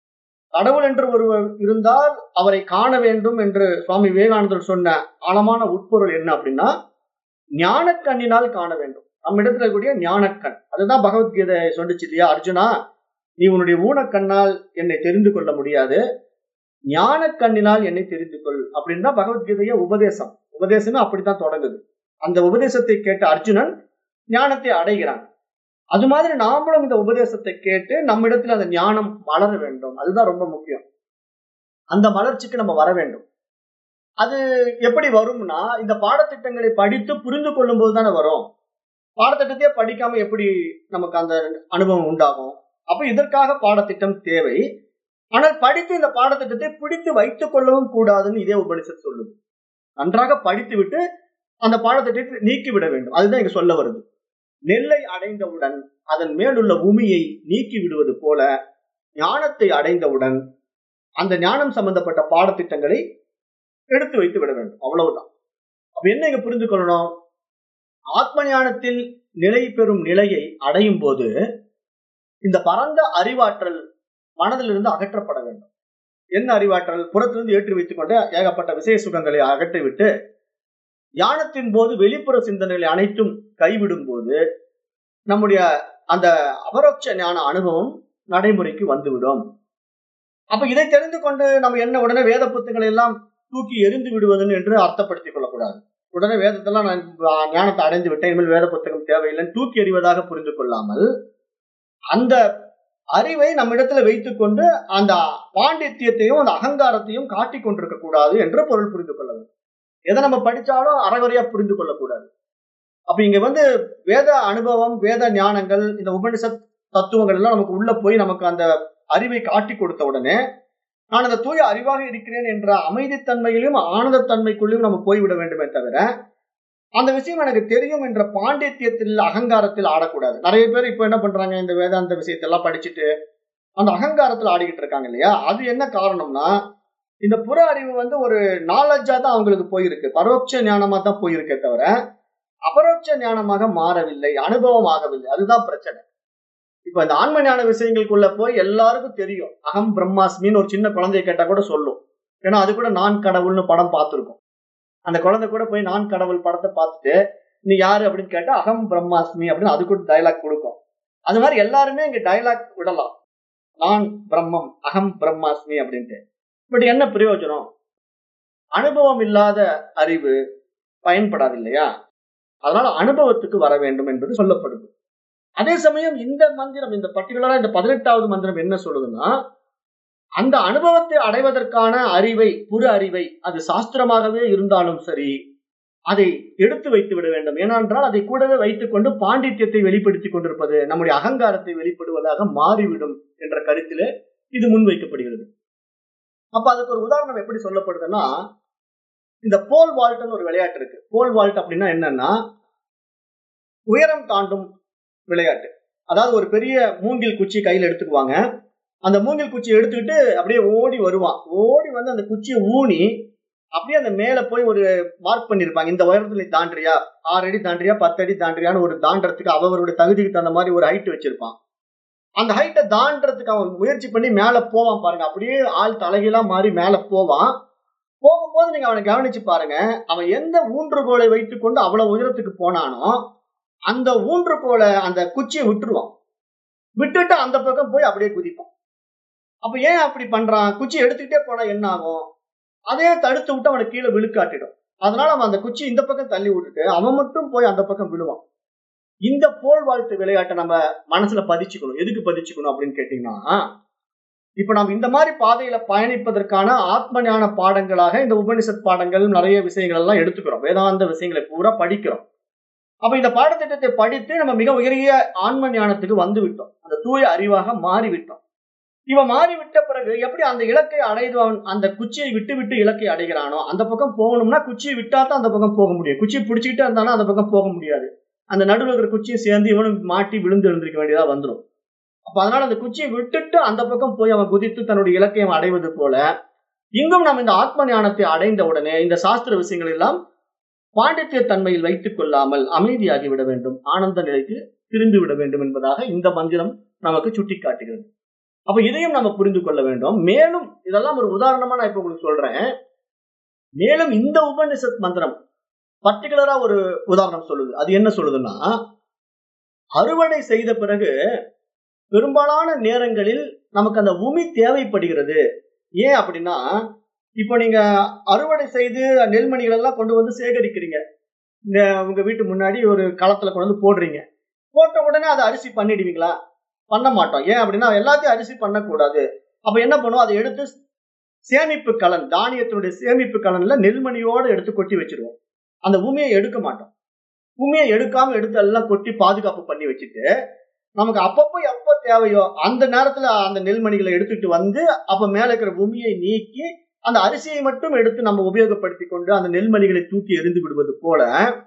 கடவுள் என்று ஒருவர் இருந்தால் அவரை காண வேண்டும் என்று சுவாமி விவேகானந்தர் சொன்ன ஆழமான உட்பொருள் என்ன அப்படின்னா ஞானக்கண்ணினால் காண வேண்டும் நம்ம இடத்துல இருக்கக்கூடிய ஞானக்கண் அதுதான் பகவத்கீதை சொல்லிச்சு இல்லையா அர்ஜுனா நீ உன்னுடைய ஊனக்கண்ணால் என்னை தெரிந்து கொள்ள முடியாது ஞானக்கண்ணினால் என்னை தெரிந்து கொள் அப்படின்னு தான் பகவத்கீதைய உபதேசம் உபதேசமே அப்படித்தான் தொடங்குது அந்த உபதேசத்தை கேட்ட அர்ஜுனன் ஞானத்தை அடைகிறான் அது மாதிரி நாமளும் இந்த உபதேசத்தை கேட்டு நம்மிடத்தில் அந்த ஞானம் வளர வேண்டும் அதுதான் ரொம்ப முக்கியம் அந்த வளர்ச்சிக்கு நம்ம வர வேண்டும் அது எப்படி வரும்னா இந்த பாடத்திட்டங்களை படித்து புரிந்து கொள்ளும் போது தானே வரும் பாடத்திட்டத்தையே படிக்காம எப்படி நமக்கு அந்த அனுபவம் உண்டாகும் அப்ப இதற்காக பாடத்திட்டம் தேவை ஆனால் படித்து இந்த பாடத்திட்டத்தை பிடித்து வைத்துக் கொள்ளவும் கூடாதுன்னு இதே உபனிஷத் சொல்லுது நன்றாக படித்து விட்டு அந்த பாடத்திட்டத்தை நீக்கிவிட வேண்டும் அதுதான் இங்க சொல்ல வருது நெல்லை அடைந்தவுடன் அதன் மேலுள்ள உமியை நீக்கி விடுவது போல ஞானத்தை அடைந்தவுடன் அந்த ஞானம் சம்பந்தப்பட்ட பாடத்திட்டங்களை எடுத்து வைத்து விட வேண்டும் அவ்வளவுதான் அப்ப என்ன இங்க புரிந்து கொள்ளணும் ஆத்ம ஞானத்தில் நிலை பெறும் நிலையை அடையும் போது இந்த பரந்த அறிவாற்றல் மனதிலிருந்து அகற்றப்பட வேண்டும் என்ன அறிவாற்றல் புறத்திலிருந்து ஏற்றி வைத்துக் கொண்ட ஏகப்பட்ட விசய சுகங்களை அகற்றிவிட்டு ஞானத்தின் போது வெளிப்புற சிந்தனைகளை அனைத்தும் கைவிடும் போது நம்முடைய அந்த அபரோட்ச ஞான அனுபவம் நடைமுறைக்கு வந்துவிடும் அப்ப இதை தெரிந்து கொண்டு நம்ம என்ன உடனே வேத புத்தகங்களை எல்லாம் தூக்கி எரிந்து விடுவதுன்னு என்று அர்த்தப்படுத்திக் கொள்ளக்கூடாது உடனே வேதத்தெல்லாம் நான் ஞானத்தை அடைந்து விட்டேன் இனிமேல் வேத புத்தகம் தேவையில்லைன்னு தூக்கி எறிவதாக புரிந்து கொள்ளாமல் அந்த அறிவை நம்ம இடத்துல வைத்துக்கொண்டு அந்த பாண்டித்யத்தையும் அந்த அகங்காரத்தையும் காட்டிக் கொண்டிருக்க கூடாது என்று பொருள் புரிந்து கொள்ள வேண்டும் எதை நம்ம படிச்சாலும் அறகுறையா புரிந்து கொள்ளக்கூடாது அப்ப இங்க வந்து வேத அனுபவம் வேத ஞானங்கள் இந்த உபனிஷத் தத்துவங்கள் எல்லாம் நமக்கு உள்ள போய் நமக்கு அந்த அறிவை காட்டி கொடுத்த உடனே நான் அந்த தூய அறிவாக இருக்கிறேன் என்ற அமைதித்தன்மையிலும் ஆனந்தத்தன்மைக்குள்ளேயும் நம்ம போய்விட வேண்டுமே தவிர அந்த விஷயம் எனக்கு தெரியும் என்ற பாண்டித்யத்தில் அகங்காரத்தில் ஆடக்கூடாது நிறைய பேர் இப்ப என்ன பண்றாங்க இந்த வேதாந்த விஷயத்தெல்லாம் படிச்சுட்டு அந்த அகங்காரத்தில் ஆடிக்கிட்டு இருக்காங்க இல்லையா அது என்ன காரணம்னா இந்த புற அறிவு வந்து ஒரு நாலெட்ஜா தான் அவங்களுக்கு போயிருக்கு பரோட்ச ஞானமா தான் போயிருக்கே தவிர அபரோட்ச ஞானமாக மாறவில்லை அனுபவம் ஆகவில்லை அதுதான் பிரச்சனை இப்ப இந்த ஆன்ம ஞான விஷயங்களுக்குள்ள போய் எல்லாருக்கும் தெரியும் அகம் பிரம்மாஸ்மின்னு ஒரு சின்ன குழந்தைய கேட்டா கூட சொல்லும் ஏன்னா அது கூட நான் கடவுள்னு படம் பார்த்துருக்கோம் அந்த குழந்தை கூட போய் நான் கடவுள் படத்தை பார்த்துட்டு நீ யாரு அப்படின்னு கேட்டா அகம் பிரம்மாஸ்மி அப்படின்னு அது கூட டைலாக் கொடுக்கும் அது மாதிரி எல்லாருமே இங்க டைலாக் விடலாம் நான் பிரம்மம் அகம் பிரம்மாஸ்மி அப்படின்ட்டு பட் என்ன பிரயோஜனம் அனுபவம் இல்லாத அறிவு பயன்படாது இல்லையா அதனால அனுபவத்துக்கு வர வேண்டும் என்பது சொல்லப்படுது அதே சமயம் இந்த மந்திரம் இந்த பர்டிகுலரா இந்த பதினெட்டாவது மந்திரம் என்ன சொல்லுதுன்னா அந்த அனுபவத்தை அடைவதற்கான அறிவை புற அறிவை அது சாஸ்திரமாகவே இருந்தாலும் சரி அதை எடுத்து வைத்து விட வேண்டும் ஏனென்றால் அதை கூடவே வைத்துக் கொண்டு பாண்டித்யத்தை வெளிப்படுத்திக் கொண்டிருப்பது நம்முடைய அகங்காரத்தை வெளிப்படுவதாக மாறிவிடும் என்ற கருத்திலே இது முன்வைக்கப்படுகிறது அப்ப அதுக்கு ஒரு உதாரணம் எப்படி சொல்லப்படுதுன்னா இந்த போல் வால்ட்னு ஒரு விளையாட்டு இருக்கு போல் வால்ட் அப்படின்னா என்னன்னா உயரம் தாண்டும் விளையாட்டு அதாவது ஒரு பெரிய மூங்கில் குச்சி கையில எடுத்துக்குவாங்க அந்த மூங்கில் குச்சியை எடுத்துக்கிட்டு அப்படியே ஓடி வருவான் ஓடி வந்து அந்த குச்சியை ஊனி அப்படியே அந்த மேல போய் ஒரு மார்க் பண்ணிருப்பாங்க இந்த உயரத்துல நீ தாண்டியா ஆறு அடி தாண்டியா பத்து அடி தாண்டியான்னு ஒரு தாண்டறதுக்கு அவருடைய தகுதிக்கு தகுந்த மாதிரி ஒரு ஹைட் வச்சிருப்பான் அந்த ஹைட்டை தாண்டறதுக்கு அவன் முயற்சி பண்ணி மேல போவான் பாருங்க அப்படியே ஆள் தலைகீழா மாறி மேல போவான் போகும்போது நீங்க அவனை கவனிச்சு பாருங்க அவன் எந்த ஊன்றுகோலை வைத்துக்கொண்டு அவ்வளவு உயரத்துக்கு போனானோ அந்த ஊன்றுகோலை அந்த குச்சியை விட்டுருவான் விட்டுட்டு அந்த பக்கம் போய் அப்படியே குதிப்பான் அப்ப ஏன் அப்படி பண்றான் குச்சி எடுத்துக்கிட்டே போனா என்ன ஆகும் அதே தடுத்து விட்டு அவனை கீழே விழுக்காட்டிடும் அதனால அவன் அந்த குச்சி இந்த பக்கம் தள்ளி விட்டுட்டு அவன் மட்டும் போய் அந்த பக்கம் விழுவான் இந்த போல் வாழ்த்து விளையாட்டை நம்ம மனசுல பதிச்சுக்கணும் எதுக்கு பதிச்சுக்கணும் அப்படின்னு கேட்டீங்கன்னா இப்ப நம்ம இந்த மாதிரி பாதையில பயணிப்பதற்கான ஆத்ம ஞான பாடங்களாக இந்த உபனிஷத் பாடங்கள் நிறைய விஷயங்கள் எல்லாம் எடுத்துக்கிறோம் வேதாந்த விஷயங்களை பூரா படிக்கிறோம் அப்ப இந்த பாடத்திட்டத்தை படித்து நம்ம மிக உயரிய ஆன்ம ஞானத்துக்கு வந்து விட்டோம் அந்த தூய அறிவாக மாறிவிட்டோம் இவன் மாறிவிட்ட பிறகு எப்படி அந்த இலக்கை அடைதவன் அந்த குச்சியை விட்டு விட்டு இலக்கை அடைகிறானோ அந்த பக்கம் போகணும்னா குச்சியை விட்டா தான் அந்த பக்கம் போக முடியும் குச்சியை பிடிச்சிக்கிட்டே இருந்தானா அந்த பக்கம் போக முடியாது அந்த நடுவில் இருக்கிற குச்சியை சேர்ந்து இவனும் மாட்டி விழுந்து எழுந்திருக்க வேண்டியதா வந்துடும் அப்ப அதனால அந்த குச்சியை விட்டுட்டு அந்த பக்கம் போய் அவன் குதித்து தன்னுடைய இலக்கை அவன் அடைவது போல இங்கும் நாம் இந்த ஆத்ம ஞானத்தை அடைந்த உடனே இந்த சாஸ்திர விஷயங்கள் எல்லாம் பாண்டித்ய தன்மையில் வைத்துக் கொள்ளாமல் அமைதியாகி விட வேண்டும் ஆனந்த நிலைக்கு திரும்பி விட வேண்டும் என்பதாக இந்த மந்திரம் நமக்கு சுட்டி காட்டுகிறது அப்ப இதையும் நம்ம புரிந்து கொள்ள வேண்டும் மேலும் இதெல்லாம் ஒரு உதாரணமா நான் இப்ப உங்களுக்கு சொல்றேன் மேலும் இந்த உபனிஷத் மந்திரம் பர்டிகுலரா ஒரு உதாரணம் சொல்லுது அது என்ன சொல்லுதுன்னா அறுவடை செய்த பிறகு பெரும்பாலான நேரங்களில் நமக்கு அந்த உமி தேவைப்படுகிறது ஏன் அப்படின்னா இப்போ நீங்க அறுவடை செய்து நெல்மணிகள் எல்லாம் கொண்டு வந்து சேகரிக்கிறீங்க இந்த உங்க வீட்டு முன்னாடி ஒரு களத்துல கொண்டு வந்து போடுறீங்க போட்ட உடனே அதை அரிசி பண்ணிடுவீங்களா பண்ண மாட்டோம் ஏன் அப்படின்னா எல்லாத்தையும் அரிசி பண்ணக்கூடாது அப்ப என்ன பண்ணுவோம் அதை எடுத்து சேமிப்பு கலன் தானியத்தினுடைய சேமிப்பு கலன்ல நெல்மணியோட எடுத்து கொட்டி வச்சிருவோம் அந்த உமியை எடுக்க மாட்டோம் உமியை எடுக்காம எடுத்து எல்லாம் கொட்டி பாதுகாப்பு பண்ணி வச்சுட்டு நமக்கு அப்பப்போ எப்போ தேவையோ அந்த நேரத்துல அந்த நெல்மணிகளை எடுத்துட்டு வந்து அப்ப மேல இருக்கிற உமியை நீக்கி அந்த அரிசியை மட்டும் எடுத்து நம்ம உபயோகப்படுத்தி கொண்டு அந்த நெல்மணிகளை தூக்கி எரிந்து விடுவது போல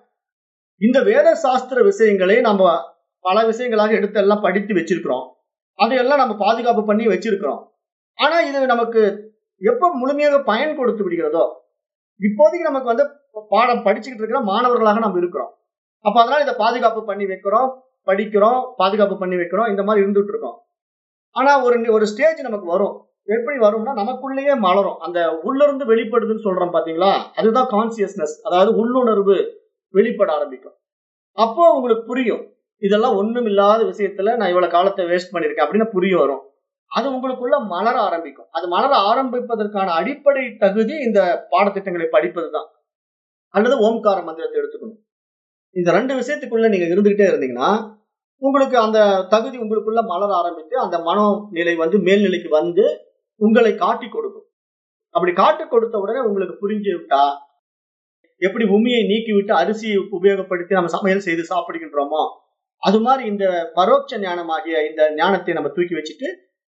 இந்த வேத சாஸ்திர விஷயங்களை நம்ம பல விஷயங்களாக எடுத்து எல்லாம் படித்து வச்சிருக்கிறோம் அதையெல்லாம் நம்ம பாதுகாப்பு பண்ணி வச்சிருக்கிறோம் ஆனா இது நமக்கு எப்ப முழுமையாக பயன் கொடுத்து விடுகிறதோ இப்போதைக்கு நமக்கு வந்து பாடம் படிச்சுக்கிட்டு இருக்கிற மாணவர்களாக நம்ம இருக்கிறோம் அப்ப அதனால இதை பாதுகாப்பு பண்ணி வைக்கிறோம் படிக்கிறோம் பாதுகாப்பு பண்ணி வைக்கிறோம் இந்த மாதிரி இருந்துட்டு இருக்கோம் ஆனா ஒரு ஒரு ஸ்டேஜ் நமக்கு வரும் எப்படி வரும்னா நமக்குள்ளேயே மலரும் அந்த உள்ளிருந்து வெளிப்படுதுன்னு சொல்றோம் பாத்தீங்களா அதுதான் கான்சியஸ்னஸ் அதாவது உள்ளுணர்வு வெளிப்பட ஆரம்பிக்கும் அப்போ உங்களுக்கு புரியும் இதெல்லாம் ஒண்ணும் இல்லாத விஷயத்துல நான் இவ்வளவு காலத்தை வேஸ்ட் பண்ணிருக்கேன் அப்படின்னு புரிய வரும் அது உங்களுக்குள்ள மலர ஆரம்பிக்கும் அது மலர ஆரம்பிப்பதற்கான அடிப்படை தகுதி இந்த பாடத்திட்டங்களை படிப்பது தான் அல்லது ஓம்கார மந்திரத்தை எடுத்துக்கணும் இந்த ரெண்டு விஷயத்துக்குள்ள நீங்க இருந்துகிட்டே இருந்தீங்கன்னா உங்களுக்கு அந்த தகுதி உங்களுக்குள்ள மலர ஆரம்பித்து அந்த மனோ நிலை வந்து மேல்நிலைக்கு வந்து உங்களை காட்டி கொடுக்கும் அப்படி காட்டி கொடுத்த உடனே உங்களுக்கு புரிஞ்சு விட்டா எப்படி உமியை நீக்கி விட்டு அரிசியை உபயோகப்படுத்தி நம்ம சமையல் செய்து சாப்பிடுகின்றோமோ அது மாதிரி இந்த பரோட்ச ஞானமாகிய இந்த ஞானத்தை நம்ம தூக்கி வச்சுட்டு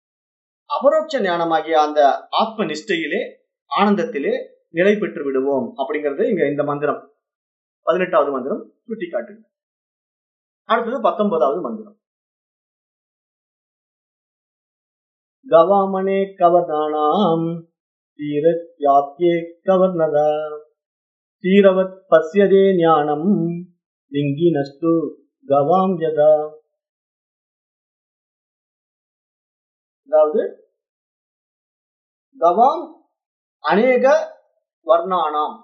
அபரோட்ச ஞானமாகிய அந்த ஆத்ம நிஷ்டையிலே ஆனந்தத்திலே நிலை பெற்று விடுவோம் அப்படிங்கிறது இங்க இந்த மந்திரம் பதினெட்டாவது மந்திரம் சுட்டி காட்டுது அடுத்தது பத்தொன்பதாவது மந்திரம் கவாமனே கவர்தானாம் தீரத்யாப்யே கவர்னதா தீரவத் பசியதே ஞானம் லிங்கி நஸ்து கவாம் யதா அதாவது கவாம் அநேக வர்ணானாம்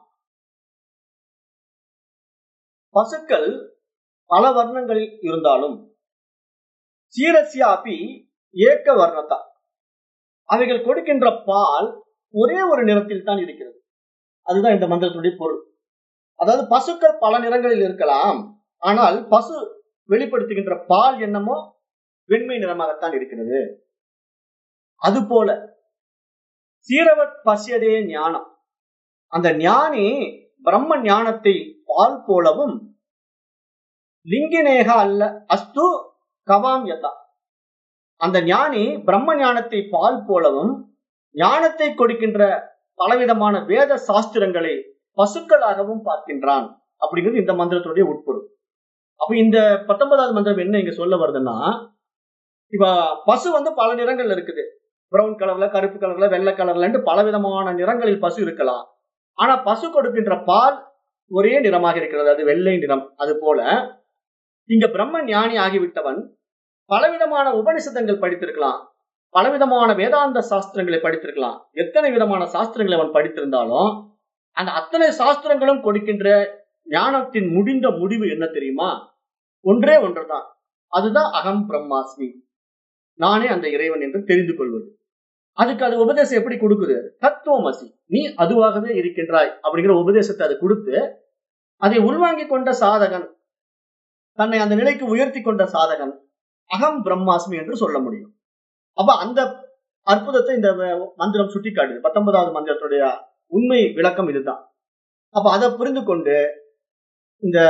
பசுக்கள் பல வர்ணங்களில் இருந்தாலும் சீரஸ்யாபி ஏக்க வர்ணத்தா அவைகள் கொடுக்கின்ற பால் ஒரே ஒரு நிறத்தில் தான் இருக்கிறது அதுதான் இந்த மந்திரத்துடைய பொருள் அதாவது பசுக்கள் பல நிறங்களில் இருக்கலாம் ஆனால் பசு வெளிப்படுத்துகின்ற பால் என்னமோ வெண்மை நிறமாகத்தான் இருக்கிறது அதுபோல சீரவத் பசியதே ஞானம் அந்த ஞானி பிரம்ம ஞானத்தை பால் போலவும் லிங்கினேக அல்ல அஸ்து கவாம் யதா அந்த ஞானி பிரம்ம ஞானத்தை பால் போலவும் ஞானத்தை கொடுக்கின்ற பலவிதமான வேத சாஸ்திரங்களை பசுக்களாகவும் பார்க்கின்றான் அப்படிங்கிறது இந்த மந்திரத்துடைய உட்பொருள் அப்ப இந்த பத்தொன்பதாவது மந்திரம் என்ன இங்க சொல்ல வருதுன்னா இப்ப பசு வந்து பல நிறங்கள் இருக்குது பிரவுன் கலர்ல கருப்பு கலர்ல வெள்ளை கலர்லன்ட்டு பல விதமான நிறங்களில் பசு இருக்கலாம் ஆனா பசு கொடுக்கின்ற பால் ஒரே நிறமாக இருக்கிறது அது வெள்ளை நிறம் அது போல இங்க பிரம்ம ஞானி ஆகிவிட்டவன் பலவிதமான உபனிஷதங்கள் படித்திருக்கலாம் பலவிதமான வேதாந்த சாஸ்திரங்களை படித்திருக்கலாம் எத்தனை விதமான சாஸ்திரங்களை அவன் படித்திருந்தாலும் அந்த அத்தனை சாஸ்திரங்களும் கொடுக்கின்ற ஞானத்தின் முடிந்த முடிவு என்ன தெரியுமா ஒன்றே ஒன்றுதான் அதுதான் அகம் பிரம்மாஸ்மி நானே அந்த இறைவன் என்று தெரிந்து கொள்வது அதுக்கு அது உபதேசம் எப்படி கொடுக்குது தத்துவமசி நீ அதுவாகவே இருக்கின்றாய் அப்படிங்கிற உபதேசத்தை அது கொடுத்து அதை உள்வாங்கிக் கொண்ட சாதகன் தன்னை அந்த நிலைக்கு உயர்த்தி கொண்ட சாதகன் அகம் பிரம்மாஸ்மி என்று சொல்ல முடியும் அப்ப அந்த அற்புதத்தை இந்த மந்திரம் சுட்டி காட்டுது பத்தொன்பதாவது மந்திரத்துடைய உண்மை விளக்கம் இதுதான் அப்ப அதை புரிந்து கொண்டு இந்த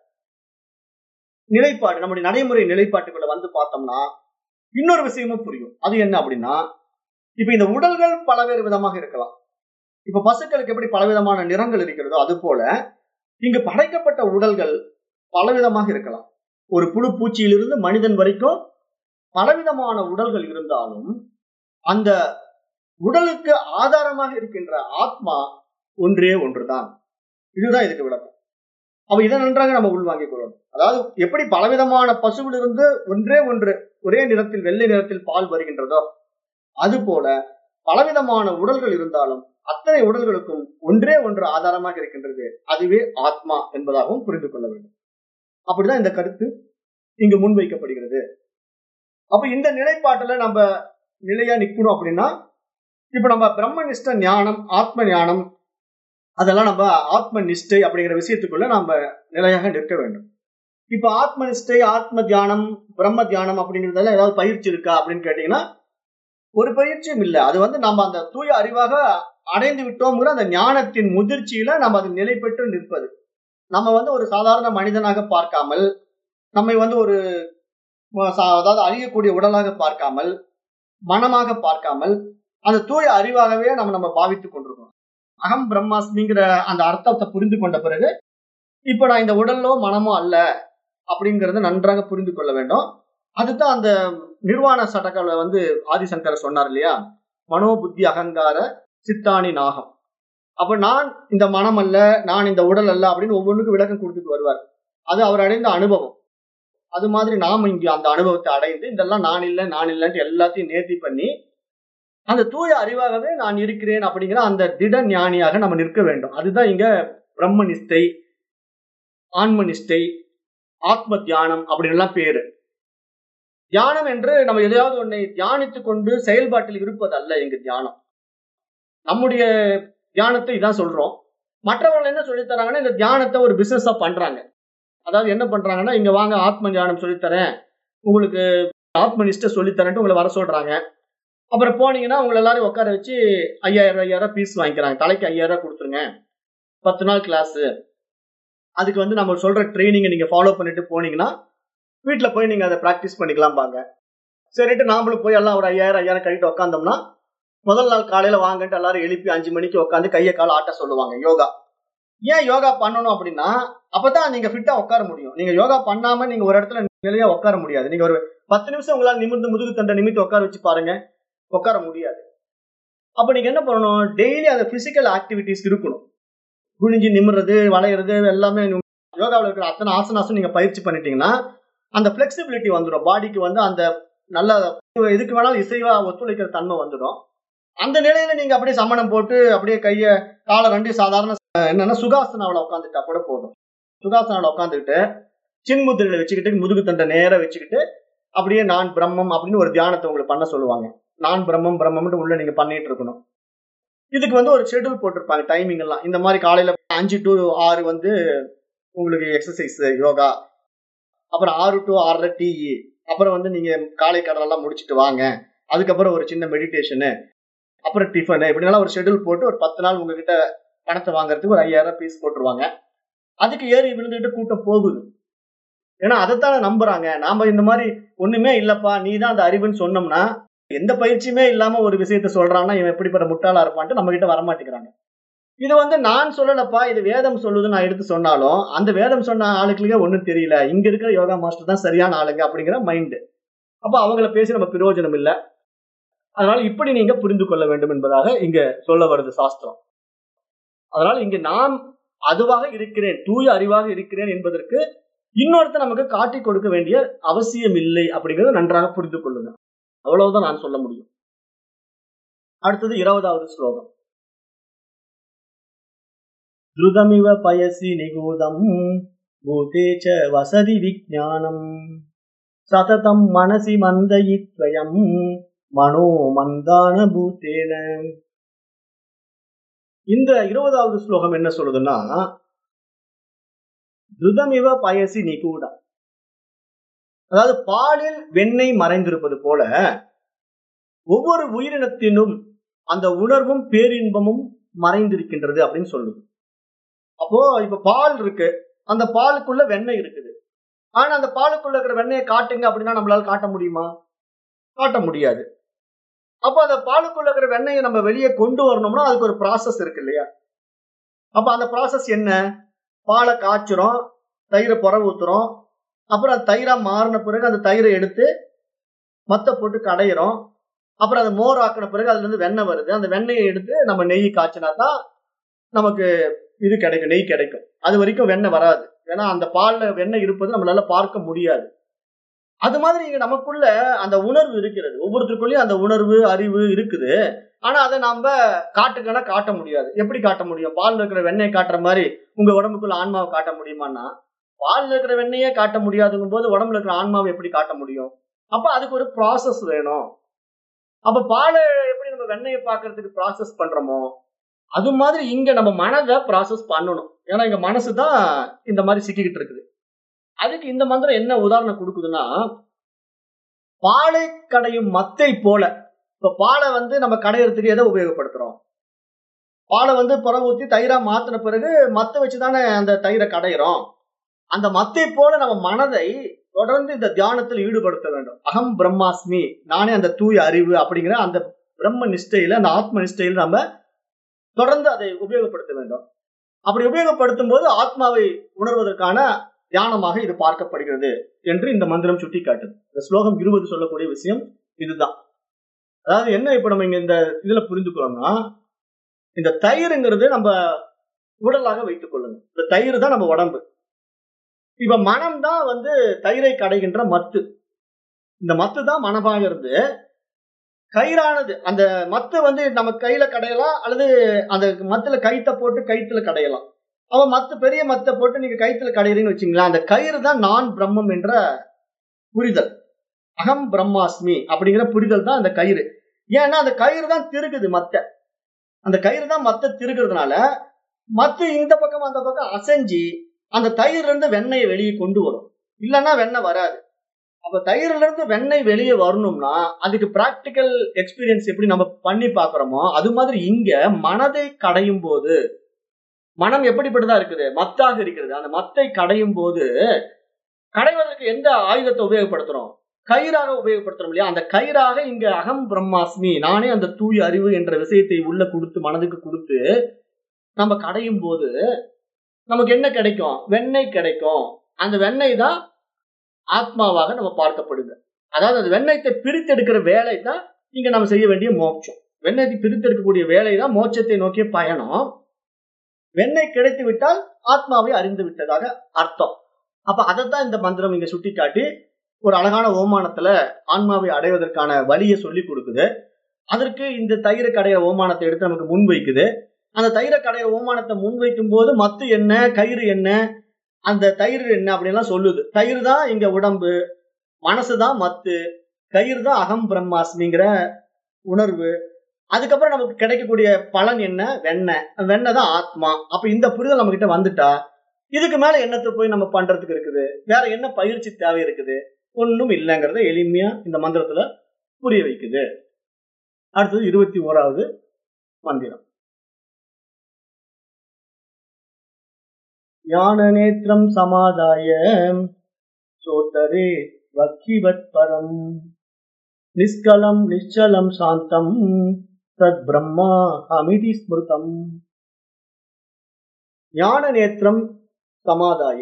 நிலைப்பாடு நம்முடைய நடைமுறை நிலைப்பாட்டுக்குள்ள வந்து பார்த்தோம்னா இன்னொரு விஷயமும் புரியும் அது என்ன அப்படின்னா இப்ப இந்த உடல்கள் பலவேறு விதமாக இருக்கலாம் இப்ப பசுக்களுக்கு எப்படி பலவிதமான நிறங்கள் இருக்கிறதோ அது போல இங்கு படைக்கப்பட்ட உடல்கள் பலவிதமாக இருக்கலாம் ஒரு புழு பூச்சியிலிருந்து மனிதன் வரைக்கும் பலவிதமான உடல்கள் இருந்தாலும் அந்த உடலுக்கு ஆதாரமாக இருக்கின்ற ஆத்மா ஒன்றே ஒன்றுதான் இதுதான் இதுக்கு விளக்கம் அப்ப இதை நன்றாக நம்ம உள்வாங்கிக் கொள்ளணும் அதாவது எப்படி பலவிதமான பசுவிலிருந்து ஒன்றே ஒன்று ஒரே நிறத்தில் வெள்ளை நிறத்தில் பால் வருகின்றதோ அது போல பலவிதமான உடல்கள் இருந்தாலும் அத்தனை உடல்களுக்கும் ஒன்றே ஒன்று ஆதாரமாக இருக்கின்றது அதுவே ஆத்மா என்பதாகவும் புரிந்து கொள்ள வேண்டும் அப்படிதான் இந்த கருத்து இங்கு முன்வைக்கப்படுகிறது அப்ப இந்த நிலைப்பாட்டுல நம்ம நிலையா நிக்கணும் அப்படின்னா இப்ப நம்ம பிரம்மனிஷ்ட ஞானம் ஆத்ம ஞானம் அதெல்லாம் நம்ம ஆத்ம நிஷ்டை அப்படிங்கிற விஷயத்துக்குள்ள நம்ம நிலையாக நிற்க வேண்டும் இப்ப ஆத்ம நிஷ்டை ஆத்ம தியானம் பிரம்ம தியானம் அப்படிங்கிறதுல ஏதாவது பயிற்சி இருக்கா அப்படின்னு கேட்டீங்கன்னா ஒரு பயிற்சியும் இல்லை அது வந்து நம்ம அந்த தூய அறிவாக அடைந்து விட்டோங்கிற அந்த ஞானத்தின் முதிர்ச்சியில நம்ம அது நிலை பெற்று நிற்பது நம்ம வந்து ஒரு சாதாரண மனிதனாக பார்க்காமல் நம்மை வந்து ஒரு அதாவது அழியக்கூடிய உடலாக பார்க்காமல் மனமாக பார்க்காமல் அந்த தூய அறிவாகவே நம்ம நம்ம பாவித்துக் கொண்டிருக்கோம் அகம் பிரம்மாஸ்மிங்கிற அந்த அர்த்தத்தை புரிந்து கொண்ட பிறகு இப்ப நான் இந்த உடலோ மனமோ அல்ல அப்படிங்கறத நன்றாக புரிந்து கொள்ள வேண்டும் அதுதான் அந்த நிர்வாண சட்டக்கலை வந்து ஆதிசங்கர் சொன்னார் இல்லையா மனோ புத்தி அகங்கார சித்தாணி நாகம் அப்ப நான் இந்த மனம் அல்ல நான் இந்த உடல் அல்ல அப்படின்னு ஒவ்வொன்றுக்கும் விளக்கம் கொடுத்துட்டு வருவார் அது அவர் அடைந்த அனுபவம் அது மாதிரி நாம இங்க அந்த அனுபவத்தை அடைந்து இதெல்லாம் நான் இல்லை நான் இல்லைன்ட்டு எல்லாத்தையும் நேர்த்தி பண்ணி அந்த தூய அறிவாகவே நான் இருக்கிறேன் அப்படிங்கிற அந்த திட ஞானியாக நம்ம நிற்க வேண்டும் அதுதான் இங்க பிரம்ம நிஷ்டை ஆன்ம நிஷ்டை ஆத்ம தியானம் அப்படின்னு எல்லாம் பேரு தியானம் என்று நம்ம எதையாவது ஒன்றை தியானித்துக் கொண்டு செயல்பாட்டில் இருப்பது அல்ல இங்கு தியானம் நம்முடைய தியானத்தை இதான் சொல்றோம் மற்றவர்கள் என்ன சொல்லித் தராங்கன்னா இந்த தியானத்தை ஒரு பிசினஸா பண்றாங்க அதாவது என்ன பண்றாங்கன்னா இங்க வாங்க ஆத்ம தியானம் சொல்லித்தரேன் உங்களுக்கு ஆத்ம நிஷ்டை சொல்லித்தரேன்ட்டு உங்களை வர சொல்றாங்க அப்புறம் போனீங்கன்னா உங்களை எல்லாரும் உட்கார வச்சு ஐயாயிரம் ஐயாயிரம் பீஸ் வாங்கிக்கிறாங்க தலைக்கு ஐயாயிரம் கொடுத்துருங்க பத்து நாள் கிளாஸ் அதுக்கு வந்து நம்ம சொல்ற ட்ரைனிங்கை நீங்க ஃபாலோ பண்ணிட்டு போனீங்கன்னா வீட்டில் போய் நீங்க அதை ப்ராக்டிஸ் பண்ணிக்கலாம் பாங்க சரிட்டு நாமளும் போய் எல்லாம் ஒரு ஐயாயிரம் ஐயாயிரம் கழிட்டு உட்காந்தோம்னா முதல் நாள் காலையில வாங்கன்ட்டு எல்லாரும் எழுப்பி அஞ்சு மணிக்கு உட்காந்து கையை கால ஆட்ட சொல்லுவாங்க யோகா ஏன் யோகா பண்ணணும் அப்படின்னா அப்பதான் நீங்க ஃபிட்டா உட்கார முடியும் நீங்க யோகா பண்ணாம நீங்க ஒரு இடத்துல நிலையா உட்கார முடியாது நீங்க ஒரு பத்து நிமிஷம் உங்களால் நிமிர்ந்து முதுகு தண்டை நிமித்து உட்கார வச்சு பாருங்க உட்கார முடியாது அப்ப நீங்க என்ன பண்ணணும் டெய்லி அந்த பிசிக்கல் ஆக்டிவிட்டிஸ் இருக்கணும் குனிஞ்சு நிமிர்றது வளையிறது எல்லாமே யோகாவில் இருக்கிற அத்தனை ஆசனாசம் நீங்க பயிற்சி பண்ணிட்டீங்கன்னா அந்த பிளெக்சிபிலிட்டி வந்துடும் பாடிக்கு வந்து அந்த நல்ல எதுக்கு வேணாலும் இசைவா ஒத்துழைக்கிற தன்மை வந்துடும் அந்த நிலையில நீங்க அப்படியே சமணம் போட்டு அப்படியே கைய காலை ரெண்டு சாதாரண என்னன்னா சுகாசனாவில் உட்காந்துட்டா கூட போதும் சுகாசனாவில் உட்காந்துக்கிட்டு சின்முத்திரையில வச்சுக்கிட்டு முதுகு தண்டை நேர வச்சுக்கிட்டு அப்படியே நான் பிரம்மம் அப்படின்னு ஒரு தியானத்தை உங்களுக்கு பண்ண சொல்லுவாங்க நான் பிரம்மம் பிரம்மம்னு உள்ள நீங்க பண்ணிட்டு இருக்கணும் இதுக்கு வந்து ஒரு ஷெட்யூல் போட்டிருப்பாங்க டைமிங் எல்லாம் இந்த மாதிரி காலையில அஞ்சு டு ஆறு வந்து உங்களுக்கு எக்ஸசைஸ் யோகா அப்புறம் ஆறு டு ஆறரை டிஇ அப்புறம் வந்து நீங்க காலை கடலெல்லாம் முடிச்சுட்டு வாங்க அதுக்கப்புறம் ஒரு சின்ன மெடிடேஷனு அப்புறம் டிஃபனு இப்படினால ஒரு ஷெட்யூல் போட்டு ஒரு பத்து நாள் உங்ககிட்ட பணத்தை வாங்குறதுக்கு ஒரு ஐயாயிரம் பீஸ் போட்டுருவாங்க அதுக்கு ஏறி விழுந்துட்டு கூட்டம் போகுது ஏன்னா அதைத்தானே நம்புறாங்க நாம இந்த மாதிரி ஒண்ணுமே இல்லப்பா நீ தான் அந்த அறிவுன்னு சொன்னோம்னா எந்த பயிற்சியுமே இல்லாம ஒரு விஷயத்த சொல்றான்னா இவன் எப்படிப்பட்ட முட்டாளா இருப்பான்ட்டு நம்ம கிட்ட வரமாட்டேங்கிறாங்க இது வந்து நான் சொல்லலப்பா இது வேதம் சொல்லுது நான் எடுத்து சொன்னாலும் அந்த வேதம் சொன்ன ஆளுகளுக்கே ஒண்ணும் தெரியல இங்க இருக்கிற யோகா மாஸ்டர் தான் சரியான ஆளுங்க அப்படிங்கிற மைண்டு அப்ப அவங்கள பேசி நம்ம பிரயோஜனம் இல்லை அதனால இப்படி நீங்க புரிந்து கொள்ள வேண்டும் என்பதாக இங்க சொல்ல வருது சாஸ்திரம் அதனால இங்க நான் அதுவாக இருக்கிறேன் தூய அறிவாக இருக்கிறேன் என்பதற்கு இன்னொருத்தர் நமக்கு காட்டி கொடுக்க வேண்டிய அவசியம் இல்லை அப்படிங்கறத நன்றாக புரிந்து கொள்ளுங்க அவ்வளவுதான் நான் சொல்ல முடியும் அடுத்தது இருபதாவது ஸ்லோகம் திருதமிவ பயசி நிகூதம் பூதேச்ச வசதி விஜானம் சததம் மனசி மந்தயித்வயம் மனோ மந்தான பூத்தேன இந்த இருபதாவது ஸ்லோகம் என்ன சொல்லுதுன்னா திருதமிவ பயசி நிகூடம் அதாவது பாலில் வெண்ணெய் மறைந்திருப்பது போல ஒவ்வொரு உயிரினத்தினும் அந்த உணர்வும் பேரின்பமும் மறைந்திருக்கின்றது அப்படின்னு சொல்லுது அப்போ இப்ப பால் இருக்கு அந்த பாலுக்குள்ள வெண்ணெய் இருக்குது ஆனா அந்த பாலுக்குள்ள இருக்கிற வெண்ணெயை காட்டுங்க அப்படின்னா நம்மளால காட்ட முடியுமா காட்ட முடியாது அப்ப அந்த பாலுக்குள்ள இருக்கிற வெண்ணெயை நம்ம வெளியே கொண்டு வரணும்னா அதுக்கு ஒரு ப்ராசஸ் இருக்கு இல்லையா அப்ப அந்த ப்ராசஸ் என்ன பாலை காய்ச்சுறோம் தயிரை புற ஊத்துறோம் அப்புறம் அது தயிரா மாறின பிறகு அந்த தயிரை எடுத்து மத்த போட்டு கடையிறோம் அப்புறம் அதை மோர் ஆக்கின பிறகு அதுல இருந்து வெண்ணெய் வருது அந்த வெண்ணெயை எடுத்து நம்ம நெய் காய்ச்சினா தான் நமக்கு இது கிடைக்கும் நெய் கிடைக்கும் அது வரைக்கும் வெண்ணெய் வராது ஏன்னா அந்த பால்ல வெண்ணெய் இருப்பது நம்மளால பார்க்க முடியாது அது மாதிரி இங்க நமக்குள்ள அந்த உணர்வு இருக்கிறது ஒவ்வொருத்தருக்குள்ளயும் அந்த உணர்வு அறிவு இருக்குது ஆனா அதை நாம காட்டுக்கனா காட்ட முடியாது எப்படி காட்ட முடியும் பால்ல இருக்கிற வெண்ணெயை காட்டுற மாதிரி உங்க உடம்புக்குள்ள ஆன்மாவை காட்ட முடியுமான்னா பால்ல இருக்கிற வெண்ணெயே காட்ட முடியாதுங்கும் போது உடம்புல இருக்கிற ஆன்மாவை எப்படி காட்ட முடியும் அப்ப அதுக்கு ஒரு ப்ராசஸ் வேணும் அப்ப பாலை எப்படி நம்ம வெண்ணெயை பார்க்கறதுக்கு ப்ராசஸ் பண்றோமோ அது மாதிரி இங்க நம்ம மனதை ப்ராசஸ் பண்ணணும் ஏன்னா இங்க மனசு தான் இந்த மாதிரி சிக்கிக்கிட்டு இருக்குது அதுக்கு இந்த மந்திரம் என்ன உதாரணம் கொடுக்குதுன்னா பாலை கடையும் மத்தை போல இப்ப பாலை வந்து நம்ம கடையறதுக்கு எதை உபயோகப்படுத்துறோம் பாலை வந்து புற ஊத்தி தயிரா மாத்தின பிறகு மத்தை வச்சுதானே அந்த தயிரை கடையிறோம் அந்த மத்தை போல நம்ம மனதை தொடர்ந்து இந்த தியானத்தில் ஈடுபடுத்த வேண்டும் அகம் பிரம்மாஸ்மி நானே அந்த தூய அறிவு அப்படிங்கிற அந்த பிரம்ம நிஷ்டையில அந்த ஆத்ம நிஷ்டையில நம்ம தொடர்ந்து அதை உபயோகப்படுத்த வேண்டும் அப்படி உபயோகப்படுத்தும் போது ஆத்மாவை உணர்வதற்கான தியானமாக இது பார்க்கப்படுகிறது என்று இந்த மந்திரம் சுட்டி காட்டுது இந்த ஸ்லோகம் இருபது சொல்லக்கூடிய விஷயம் இதுதான் அதாவது என்ன இப்ப நம்ம இங்க இந்த இதுல புரிந்துக்கிறோம்னா இந்த தயிருங்கிறது நம்ம உடலாக வைத்துக் கொள்ளுங்க இந்த தயிர் தான் நம்ம உடம்பு இப்ப மனம் தான் வந்து தயிரை கடைகின்ற மத்து இந்த மத்து தான் மனமாக இருந்து கயிறானது அந்த மத்து வந்து நம்ம கையில கடையலாம் அல்லது அந்த மத்துல கைத்த போட்டு கைத்துல கடையலாம் அவன் மத்த பெரிய மத்தை போட்டு நீங்க கைத்துல கடையிறீங்கன்னு வச்சுங்களேன் அந்த கயிறு தான் நான் பிரம்மம் என்ற புரிதல் அகம் பிரம்மாஸ்மி அப்படிங்கிற புரிதல் தான் அந்த கயிறு ஏன்னா அந்த கயிறு தான் திருகுது மத்த அந்த கயிறு தான் மத்த திருகிறதுனால மத்து இந்த பக்கம் அந்த பக்கம் அசைஞ்சு அந்த தயிர்ல இருந்து வெண்ணெயை வெளியே கொண்டு வரும் இல்லைன்னா வெண்ணெய் வராது அப்ப தயிர்ல இருந்து வெண்ணெய் வெளியே வரணும்னா அதுக்கு பிராக்டிக்கல் எக்ஸ்பீரியன்ஸ் எப்படி நம்ம பண்ணி பாக்குறோமோ அது மாதிரி இங்க மனதை கடையும் போது மனம் எப்படிப்பட்டதா இருக்குது மத்தாக இருக்கிறது அந்த மத்தை கடையும் போது கடைவதற்கு எந்த ஆயுதத்தை உபயோகப்படுத்துறோம் கயிறாக உபயோகப்படுத்துறோம் இல்லையா அந்த கயிறாக இங்க அகம் பிரம்மாஸ்மி நானே அந்த தூய அறிவு என்ற விஷயத்தை உள்ள கொடுத்து மனதுக்கு கொடுத்து நம்ம கடையும் போது நமக்கு என்ன கிடைக்கும் வெண்ணெய் கிடைக்கும் அந்த வெண்ணெய் தான் ஆத்மாவாக நம்ம பார்க்கப்படுது அதாவது அந்த வெண்ணெயத்தை பிரித்தெடுக்கிற வேலை தான் இங்க நம்ம செய்ய வேண்டிய மோட்சம் வெண்ணெயத்தை பிரித்தெடுக்கக்கூடிய வேலை தான் மோட்சத்தை நோக்கிய பயணம் வெண்ணெய் கிடைத்து விட்டால் ஆத்மாவை அறிந்து விட்டதாக அர்த்தம் அப்ப அதைத்தான் இந்த மந்திரம் இங்க சுட்டி காட்டி ஒரு அழகான ஓமானத்துல ஆன்மாவை அடைவதற்கான வழியை சொல்லி கொடுக்குது அதற்கு இந்த தயிர கடைய ஓமானத்தை எடுத்து நமக்கு முன்வைக்குது அந்த தயிர கடைய ஓமானத்தை முன்வைக்கும் போது மத்து என்ன கயிறு என்ன அந்த தயிர் என்ன அப்படின்லாம் சொல்லுது தயிர் தான் இங்க உடம்பு மனசு தான் மத்து கயிறு தான் அகம் பிரம்மாஸ்மிங்கிற உணர்வு அதுக்கப்புறம் நமக்கு கிடைக்கக்கூடிய பலன் என்ன வெண்ணெய் வெண்ணெய் தான் ஆத்மா அப்ப இந்த புரிதல் நம்ம கிட்ட வந்துட்டா இதுக்கு மேல என்னத்தை போய் நம்ம பண்றதுக்கு இருக்குது வேற என்ன பயிற்சி தேவை இருக்குது ஒன்றும் இல்லைங்கிறத எளிமையா இந்த மந்திரத்துல புரிய வைக்குது அடுத்தது இருபத்தி ஓராவது மந்திரம் ஞான நேத்திரம் சமாதாய சோத்தரே வக்கிவத் பரம் நிஷ்கலம் நிச்சலம் சாந்தம் தத் பிரம்மா அமிதி ஸ்மிருதம் ஞான நேத்திரம் சமாதாய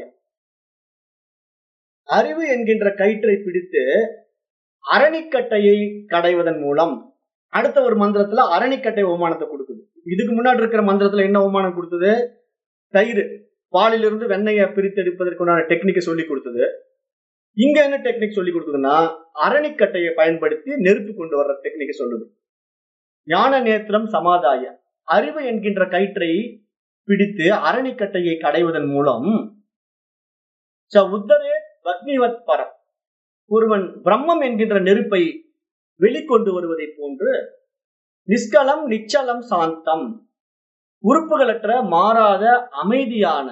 அறிவு என்கின்ற கயிற்றை பிடித்து அரணிக்கட்டையை கடைவதன் மூலம் அடுத்த ஒரு மந்திரத்துல அரணிக்கட்டை ஓமானத்தை கொடுக்குது இதுக்கு முன்னாடி இருக்கிற மந்திரத்துல என்ன ஓமானம் கொடுத்தது தயிர் பாலிலிருந்து வெண்ணெயை பிரித்தெடுப்பதற்குண்டான டெக்னிக்கை சொல்லி கொடுத்தது இங்க என்ன டெக்னிக் சொல்லி கொடுக்குதுன்னா அரணிக்கட்டையை பயன்படுத்தி நெருப்பு கொண்டு வர்ற டெக்னிக்கை சொல்லுது ஞான நேத்திரம் சமாதாய அறிவு என்கின்ற கயிற்றை பிடித்து அரணிக்கட்டையை கடைவதன் மூலம் ச உத்தரே பக்னிவத் பரம் ஒருவன் பிரம்மம் என்கின்ற நெருப்பை வெளிக்கொண்டு வருவதை போன்று நிஷ்கலம் நிச்சலம் சாந்தம் உறுப்புகளற்ற மாறாத அமைதியான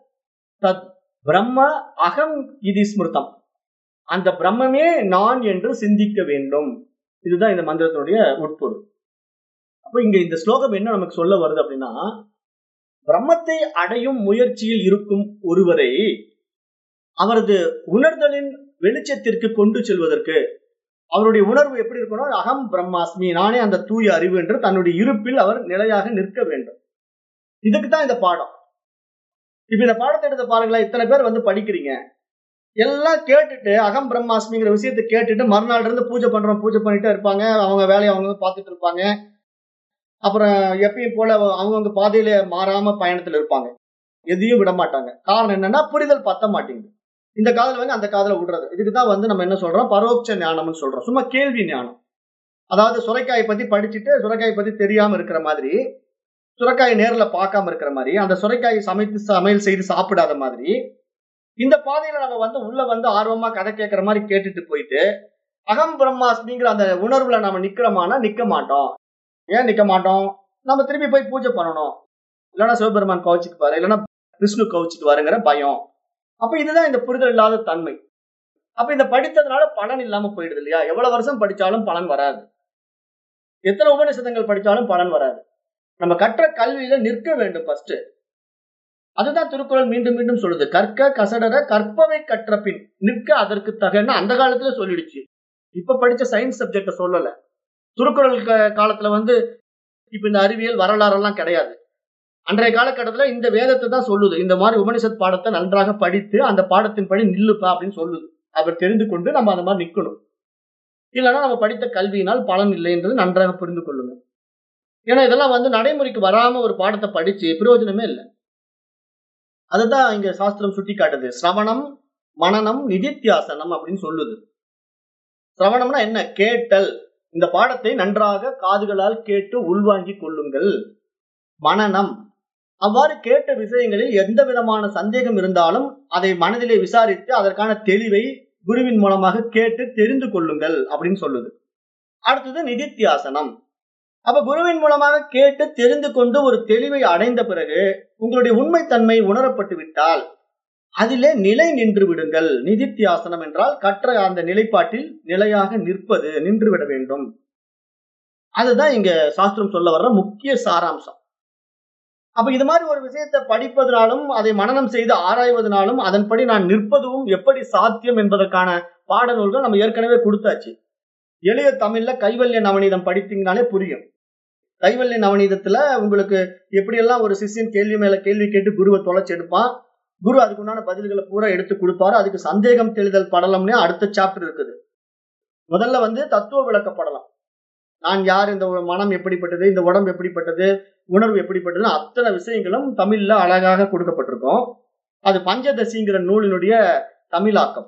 தத் பிரம்ம அகம் இது ஸ்மிருதம் அந்த பிரம்மமே நான் என்று சிந்திக்க வேண்டும் இதுதான் இந்த மந்திரத்தினுடைய உட்பொருள் அப்ப இங்க இந்த ஸ்லோகம் என்ன நமக்கு சொல்ல வருது அப்படின்னா பிரம்மத்தை அடையும் முயற்சியில் இருக்கும் ஒருவரை அவரது உணர்தலின் வெளிச்சத்திற்கு கொண்டு செல்வதற்கு அவருடைய உணர்வு எப்படி இருக்கணும் அகம் பிரம்மாஸ்மி நானே அந்த தூய அறிவு என்று தன்னுடைய இருப்பில் அவர் நிலையாக நிற்க வேண்டும் இதுக்கு தான் இந்த பாடம் இப்ப இந்த பாடத்தை எடுத்து பாருங்களேன் இத்தனை பேர் வந்து படிக்கிறீங்க எல்லாம் கேட்டுட்டு அகம் பிரம்மாஸ்மிங்கிற விஷயத்தை கேட்டுட்டு மறுநாள் இருந்து பூஜை பண்றோம் பூஜை பண்ணிட்டே இருப்பாங்க அவங்க வேலையை அவங்க பார்த்துட்டு இருப்பாங்க அப்புறம் எப்பயும் போல அவங்கவுங்க பாதையில மாறாம பயணத்துல இருப்பாங்க எதையும் விட மாட்டாங்க காரணம் என்னன்னா புரிதல் பத்த மாட்டேங்குது இந்த காதல வந்து அந்த காதல விடுறது இதுக்கு தான் வந்து நம்ம என்ன சொல்றோம் பரோட்ச ஞானம்னு சொல்றோம் சும்மா கேள்வி ஞானம் அதாவது சுரைக்காயை பத்தி படிச்சுட்டு சுரைக்காயை பத்தி தெரியாம இருக்கிற மாதிரி சுரைக்காயை நேர்ல பார்க்காம இருக்கிற மாதிரி அந்த சுரைக்காயை சமைத்து சமையல் செய்து சாப்பிடாத மாதிரி இந்த பாதையில நம்ம வந்து உள்ள வந்து ஆர்வமா கதை கேட்கற மாதிரி கேட்டுட்டு போயிட்டு அகம் பிரம்மாஸ்மிங்கிற அந்த உணர்வுல நம்ம நிக்கிறோமானா நிக்க மாட்டோம் ஏன் நிக்க மாட்டோம் நம்ம திருப்பி போய் பூஜை பண்ணணும் இல்லைன்னா சிவபெருமான் கவுச்சிக்கு பாரு இல்லைன்னா விஷ்ணு கவுச்சிக்கு வருங்கிற பயம் அப்ப இதுதான் இந்த புரிதல் இல்லாத தன்மை அப்ப இந்த படித்ததுனால பலன் இல்லாம போயிடுது இல்லையா எவ்வளவு வருஷம் படிச்சாலும் பலன் வராது எத்தனை உபநிஷதங்கள் படிச்சாலும் பலன் வராது நம்ம கற்ற கல்வியில நிற்க வேண்டும் ஃபர்ஸ்ட் அதுதான் திருக்குறள் மீண்டும் மீண்டும் சொல்லுது கற்க கசடர கற்பவை கற்ற பின் நிற்க அதற்கு தகன்னு அந்த காலத்துல சொல்லிடுச்சு இப்ப படிச்ச சயின்ஸ் சப்ஜெக்ட சொல்லல திருக்குறள் க- காலத்துல வந்து இப்ப இந்த அறிவியல் வரலாறெல்லாம் கிடையாது அன்றைய காலகட்டத்துல இந்த வேதத்தை தான் சொல்லுது இந்த மாதிரி உபனிஷத் பாடத்தை நன்றாக படித்து அந்த பாடத்தின்படி நில்லுப்பா அப்படின்னு சொல்லுது அவர் தெரிந்து கொண்டு நம்ம அந்த மாதிரி நிக்கணும் இல்லைன்னா நம்ம படித்த கல்வியினால் பலன் இல்லை என்றது நன்றாக புரிந்து கொள்ளுங்க ஏன்னா இதெல்லாம் வந்து நடைமுறைக்கு வராம ஒரு பாடத்தை படிச்சு பிரயோஜனமே இல்லை அதுதான் இங்க சாஸ்திரம் சுட்டி காட்டுது சிரவணம் மனனம் நிதித்தியாசனம் அப்படின்னு சொல்லுது சிரவணம்னா என்ன கேட்டல் இந்த பாடத்தை நன்றாக காதுகளால் கேட்டு உள்வாங்கிக் கொள்ளுங்கள் மனனம் அவ்வாறு கேட்ட விஷயங்களில் எந்த விதமான சந்தேகம் இருந்தாலும் அதை மனதிலே விசாரித்து அதற்கான தெளிவை குருவின் மூலமாக கேட்டு தெரிந்து கொள்ளுங்கள் அப்படின்னு சொல்லுது அடுத்தது நிதித்தியாசனம் அப்ப குருவின் மூலமாக கேட்டு தெரிந்து கொண்டு ஒரு தெளிவை அடைந்த பிறகு உங்களுடைய உண்மைத்தன்மை உணரப்பட்டு விட்டால் அதிலே நிலை நின்று விடுங்கள் நிதித்தியாசனம் என்றால் கற்ற அந்த நிலைப்பாட்டில் நிலையாக நிற்பது நின்று விட வேண்டும் அதுதான் இங்க சாஸ்திரம் சொல்ல வர்ற முக்கிய சாராம்சம் அப்ப இது மாதிரி ஒரு விஷயத்தை படிப்பதனாலும் அதை மனனம் செய்து ஆராய்வதனாலும் அதன்படி நான் நிற்பதும் எப்படி சாத்தியம் என்பதற்கான பாடநூல்கள் நம்ம ஏற்கனவே கொடுத்தாச்சு எளிய தமிழ்ல கைவல்ய நவநீதம் படித்தீங்கனாலே புரியும் கைவல்ய நவநீதத்துல உங்களுக்கு எப்படியெல்லாம் ஒரு சிஷ்யன் கேள்வி மேல கேள்வி கேட்டு குருவை தொலைச்சு எடுப்பான் குரு அதுக்கு உண்டான பதில்களை பூரா எடுத்து கொடுப்பாரு அதுக்கு சந்தேகம் தெளிதல் படலம்னே அடுத்த சாப்டர் இருக்குது முதல்ல வந்து தத்துவ விளக்கப்படலாம் நான் யார் இந்த மனம் எப்படிப்பட்டது இந்த உடம்பு எப்படிப்பட்டது உணர்வு எப்படிப்பட்டது அத்தனை விஷயங்களும் தமிழ்ல அழகாக கொடுக்கப்பட்டிருக்கும் அது பஞ்சதசிங்கிற நூலினுடைய தமிழாக்கம்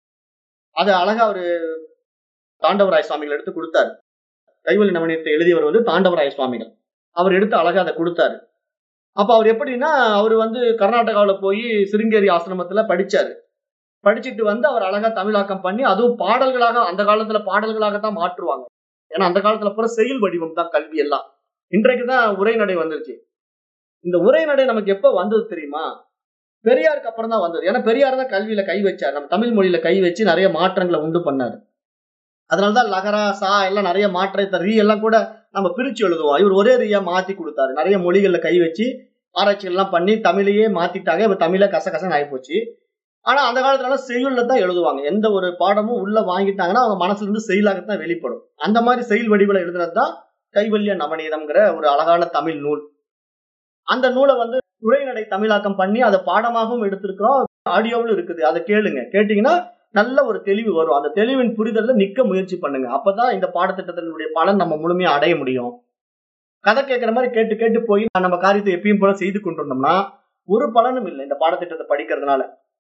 அது அழகா ஒரு தாண்டவராய சுவாமிகள் எடுத்து கொடுத்தாரு கைவலி நவனியத்தை எழுதியவர் வந்து தாண்டவராய சுவாமிகள் அவர் எடுத்து அழகா அதை கொடுத்தாரு அப்ப அவர் எப்படின்னா அவர் வந்து கர்நாடகாவில் போய் சிருங்கேரி ஆசிரமத்துல படிச்சாரு படிச்சுட்டு வந்து அவர் அழகா தமிழாக்கம் பண்ணி அதுவும் பாடல்களாக அந்த காலத்துல பாடல்களாக தான் மாற்றுவாங்க ஏன்னா அந்த காலத்துல பூரா செயல் வடிவம் தான் கல்வி எல்லாம் இன்றைக்கு தான் உரைநடை வந்துருச்சு இந்த உரைநடை நமக்கு எப்ப வந்தது தெரியுமா பெரியாருக்கு அப்புறம் தான் வந்தது ஏன்னா பெரியார் தான் கல்வியில கை வச்சார் நம்ம தமிழ் மொழியில கை வச்சு நிறைய மாற்றங்களை உண்டு பண்ணாரு அதனாலதான் லகரா சா எல்லாம் நிறைய மாற்றத்தை ரீ எல்லாம் கூட நம்ம பிரிச்சு எழுதுவோம் இவர் ஒரே ரீயா மாத்தி கொடுத்தாரு நிறைய மொழிகள்ல கை வச்சு ஆராய்ச்சிகள் எல்லாம் பண்ணி தமிழையே மாத்திட்டாங்க இப்ப தமிழ கசகசன்னு ஆயிப்போச்சு ஆனா அந்த காலத்துல செய்யுள்ல தான் எழுதுவாங்க எந்த ஒரு பாடமும் உள்ள வாங்கிட்டாங்கன்னா அவங்க மனசுல இருந்து செயலாகத்தான் வெளிப்படும் அந்த மாதிரி செயல் வடிவில் எழுதுனது தான் கைவல்ய நவநீதம்ங்கிற ஒரு அழகான தமிழ் நூல் அந்த நூலை வந்து உரைநடை தமிழாக்கம் பண்ணி அதை பாடமாகவும் எடுத்திருக்கிறோம் ஆடியோவில் இருக்குது அதை கேளுங்க கேட்டீங்கன்னா நல்ல ஒரு தெளிவு வரும் அந்த தெளிவின் புரிதல்ல நிக்க முயற்சி பண்ணுங்க அப்பதான் இந்த பாடத்திட்டத்தினுடைய பலன் நம்ம முழுமையா அடைய முடியும் கதை கேட்கிற மாதிரி கேட்டு கேட்டு போய் நம்ம காரியத்தை எப்பயும் போல செய்து கொண்டிருந்தோம்னா ஒரு பலனும் இல்லை இந்த பாடத்திட்டத்தை படிக்கிறதுனால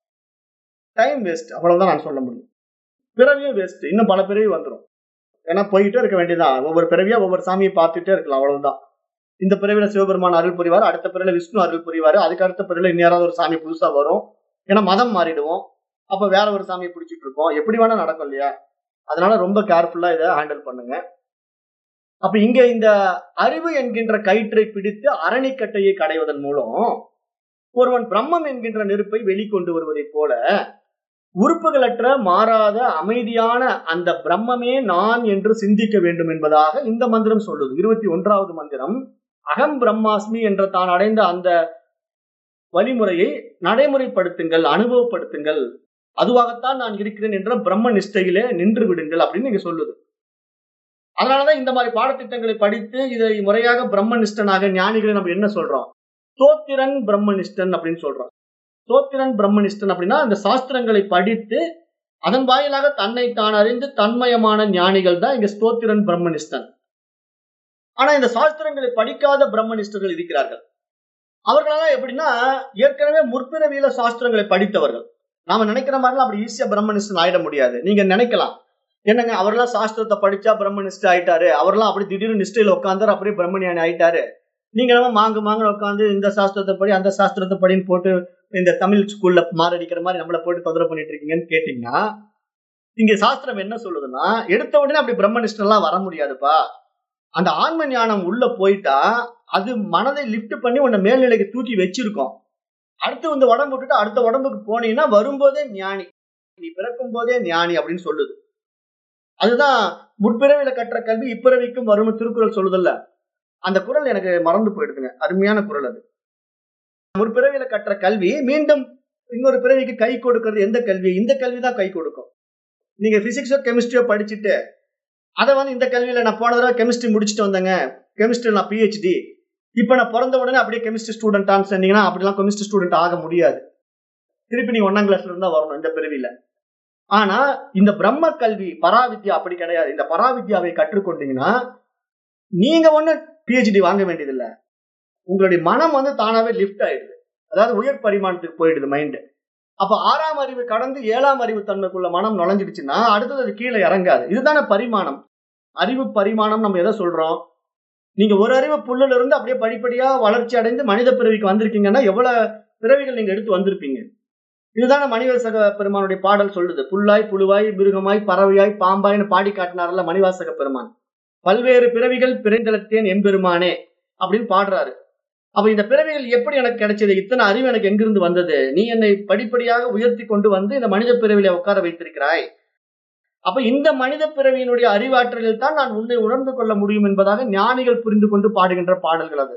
டைம் வேஸ்ட் அவ்வளவுதான் நான் சொல்ல முடியும் பிறவியும் வேஸ்ட் இன்னும் பல பிறவி வந்துடும் ஏன்னா போயிட்டே இருக்க வேண்டியதான் ஒவ்வொரு பிறவியா ஒவ்வொரு சாமியை பார்த்துட்டே இருக்கலாம் அவ்வளவுதான் இந்த பிறவில சிவபெருமான் அருள் புரிவார் அடுத்த பிறவில விஷ்ணு அருள் புரிவாரு அதுக்கு அடுத்த பிறவில இன்னும் ஒரு சாமி புதுசா வரும் ஏன்னா மதம் மாறிடுவோம் அப்ப வேற ஒரு சாமியை பிடிச்சிட்டு இருக்கோம் எப்படி வேணா நடக்கும் இல்லையா அதனால ரொம்ப கேர்ஃபுல்லா இதை ஹேண்டில் பண்ணுங்க அப்ப இங்க இந்த அறிவு என்கின்ற கயிற்றை பிடித்து அரணிக்கட்டையை கடைவதன் மூலம் ஒருவன் பிரம்மம் என்கின்ற நெருப்பை வெளிக்கொண்டு வருவதைப் போல உறுப்புகளற்ற மாறாத அமைதியான அந்த பிரம்மமே நான் என்று சிந்திக்க வேண்டும் என்பதாக இந்த மந்திரம் சொல்லுது இருபத்தி ஒன்றாவது மந்திரம் அகம் பிரம்மாஸ்மி என்ற தான் அடைந்த அந்த வழிமுறையை நடைமுறைப்படுத்துங்கள் அனுபவப்படுத்துங்கள் அதுவாகத்தான் நான் இருக்கிறேன் என்ற பிரம்ம நிஷ்டையிலே நின்று விடுங்கள் அப்படின்னு நீங்க சொல்லுது அதனாலதான் இந்த மாதிரி பாடத்திட்டங்களை படித்து இதை முறையாக பிரம்மனிஷ்டனாக ஞானிகளை நம்ம என்ன சொல்றோம் தோத்திரன் பிரம்மனிஷ்டன் அப்படின்னு சொல்றோம் தோத்திரன் பிரம்மனிஷ்டன் அப்படின்னா அந்த சாஸ்திரங்களை படித்து அதன் வாயிலாக தன்னை தான் அறிந்து தன்மயமான ஞானிகள் தான் இங்க ஸ்தோத்திரன் பிரம்மனிஷ்டன் ஆனா இந்த சாஸ்திரங்களை படிக்காத பிரம்மனிஷ்டர்கள் இருக்கிறார்கள் அவர்களெல்லாம் எப்படின்னா ஏற்கனவே முற்பிறவியில சாஸ்திரங்களை படித்தவர்கள் நாம நினைக்கிற மாதிரிலாம் அப்படி ஈஸியா பிரம்மனிஷ்டன் ஆயிட முடியாது நீங்க நினைக்கலாம் என்னங்க அவரெல்லாம் சாஸ்திரத்தை படிச்சா பிரம்மனிஷ்ட ஆயிட்டாரு அவரெல்லாம் அப்படி திடீர்னு நிஷ்டையில உட்காந்தாரு அப்படியே பிரம்மஞானி ஆயிட்டாரு நீங்க நம்ம மாங்கு மாங்கு உட்காந்து இந்த சாஸ்திரத்தை படி அந்த சாஸ்திரத்தை படின்னு போட்டு இந்த தமிழ் ஸ்கூல்ல மாரடிக்கிற மாதிரி நம்மள போட்டு தொந்தரவு பண்ணிட்டு இருக்கீங்கன்னு கேட்டீங்கன்னா இங்க சாஸ்திரம் என்ன சொல்லுதுன்னா எடுத்த உடனே அப்படி பிரம்மனிஷ்டம் எல்லாம் வர முடியாதுப்பா அந்த ஆன்ம ஞானம் உள்ள போயிட்டா அது மனதை லிஃப்ட் பண்ணி உன்னை மேல்நிலைக்கு தூக்கி வச்சிருக்கோம் அடுத்து இந்த உடம்பு விட்டுட்டு அடுத்த உடம்புக்கு போனீங்கன்னா வரும்போதே ஞானி நீ பிறக்கும் போதே ஞானி அப்படின்னு சொல்லுது அதுதான் முற்பிறவில கற்ற கல்வி இப்பிறவிக்கும் வரும் திருக்குறள் சொல்லுதல்ல அந்த குரல் எனக்கு மறந்து போயிடுதுங்க அருமையான குரல் அது முற்பிறவில கற்ற கல்வி மீண்டும் இன்னொரு பிறவிக்கு கை கொடுக்கிறது எந்த கல்வி இந்த கல்வி தான் கை கொடுக்கும் நீங்க பிசிக்ஸோ கெமிஸ்ட்ரியோ படிச்சுட்டு அதை வந்து இந்த கல்வியில நான் போன தடவை கெமிஸ்ட்ரி முடிச்சுட்டு வந்தேங்க கெமிஸ்ட்ரி நான் பிஹெச்டி இப்ப நான் பிறந்த உடனே அப்படியே கெமிஸ்ட்ரி ஸ்டூடெண்டான்னு சொன்னீங்கன்னா அப்படிலாம் கெமிஸ்ட்ரி ஸ்டூடெண்ட் ஆக முடியாது திருப்பி நீ ஒன்னாம் கிளாஸ்ல இருந்தா வரணும் இந்த பிறவியில ஆனா இந்த பிரம்ம கல்வி பராவித்யா அப்படி கிடையாது இந்த பராவித்யாவை கற்றுக்கொண்டீங்கன்னா நீங்க ஒண்ணு பிஹெச்டி வாங்க வேண்டியதில்லை உங்களுடைய மனம் வந்து தானாவே லிஃப்ட் ஆயிடுது அதாவது உயர் பரிமாணத்துக்கு போயிடுது மைண்டு அப்ப ஆறாம் அறிவு கடந்து ஏழாம் அறிவு தன்மைக்குள்ள மனம் நுழைஞ்சிடுச்சுன்னா அடுத்தது அது கீழே இறங்காது இதுதானே பரிமாணம் அறிவு பரிமாணம் நம்ம எதை சொல்றோம் நீங்க ஒரு அறிவு புல்லுல இருந்து அப்படியே படிப்படியா வளர்ச்சி அடைந்து மனித பிறவிக்கு வந்திருக்கீங்கன்னா எவ்வளவு பிறவிகள் நீங்க எடுத்து வந்திருப்பீங்க இதுதானே மணிவாசக பெருமானுடைய பாடல் சொல்லுது புல்லாய் புழுவாய் மிருகமாய் பறவையாய் பாம்பாய்னு பாடி காட்டினார்ல மணிவாசக பெருமான் பல்வேறு பிறவிகள் பிறந்தளத்தேன் எம்பெருமானே அப்படின்னு பாடுறாரு அப்ப இந்த பிறவிகள் எப்படி எனக்கு கிடைச்சது இத்தனை அறிவு எனக்கு எங்கிருந்து வந்தது நீ என்னை படிப்படியாக உயர்த்தி கொண்டு வந்து இந்த மனித பிறவில உட்கார வைத்திருக்கிறாய் அப்ப இந்த மனித பிறவியினுடைய அறிவாற்றலில் தான் நான் உன்னை உணர்ந்து கொள்ள முடியும் என்பதாக ஞானிகள் புரிந்து கொண்டு பாடுகின்ற பாடல்கள் அது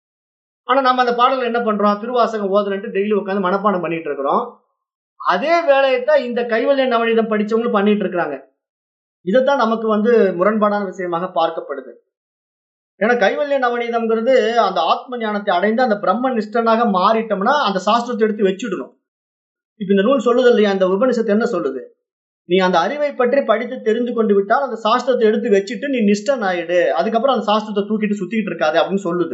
ஆனா நம்ம அந்த பாடல்கள் என்ன பண்றோம் திருவாசகம் ஓதுலன்ட்டு டெய்லி உட்காந்து மனப்பாடம் பண்ணிட்டு இருக்கிறோம் அதே வேலையைத்தான் இந்த கைவல்ய நவநீதம் படிச்சவங்களும் பண்ணிட்டு இருக்கிறாங்க இதைத்தான் நமக்கு வந்து முரண்பாடான விஷயமாக பார்க்கப்படுது ஏன்னா கைவல்ய நவநீதம்ங்கிறது அந்த ஆத்ம ஞானத்தை அடைந்து அந்த பிரம்ம நிஷ்டனாக மாறிட்டோம்னா அந்த சாஸ்திரத்தை எடுத்து வச்சுடணும் இப்ப இந்த நூல் சொல்லுது இல்லையா அந்த உபனிஷத்து என்ன சொல்லுது நீ அந்த அறிவை பற்றி படித்து தெரிந்து கொண்டு விட்டால் அந்த சாஸ்திரத்தை எடுத்து வச்சுட்டு நீ நிஷ்டன் ஆயிடு அதுக்கப்புறம் அந்த சாஸ்திரத்தை தூக்கிட்டு சுத்திக்கிட்டு இருக்காது அப்படின்னு சொல்லுது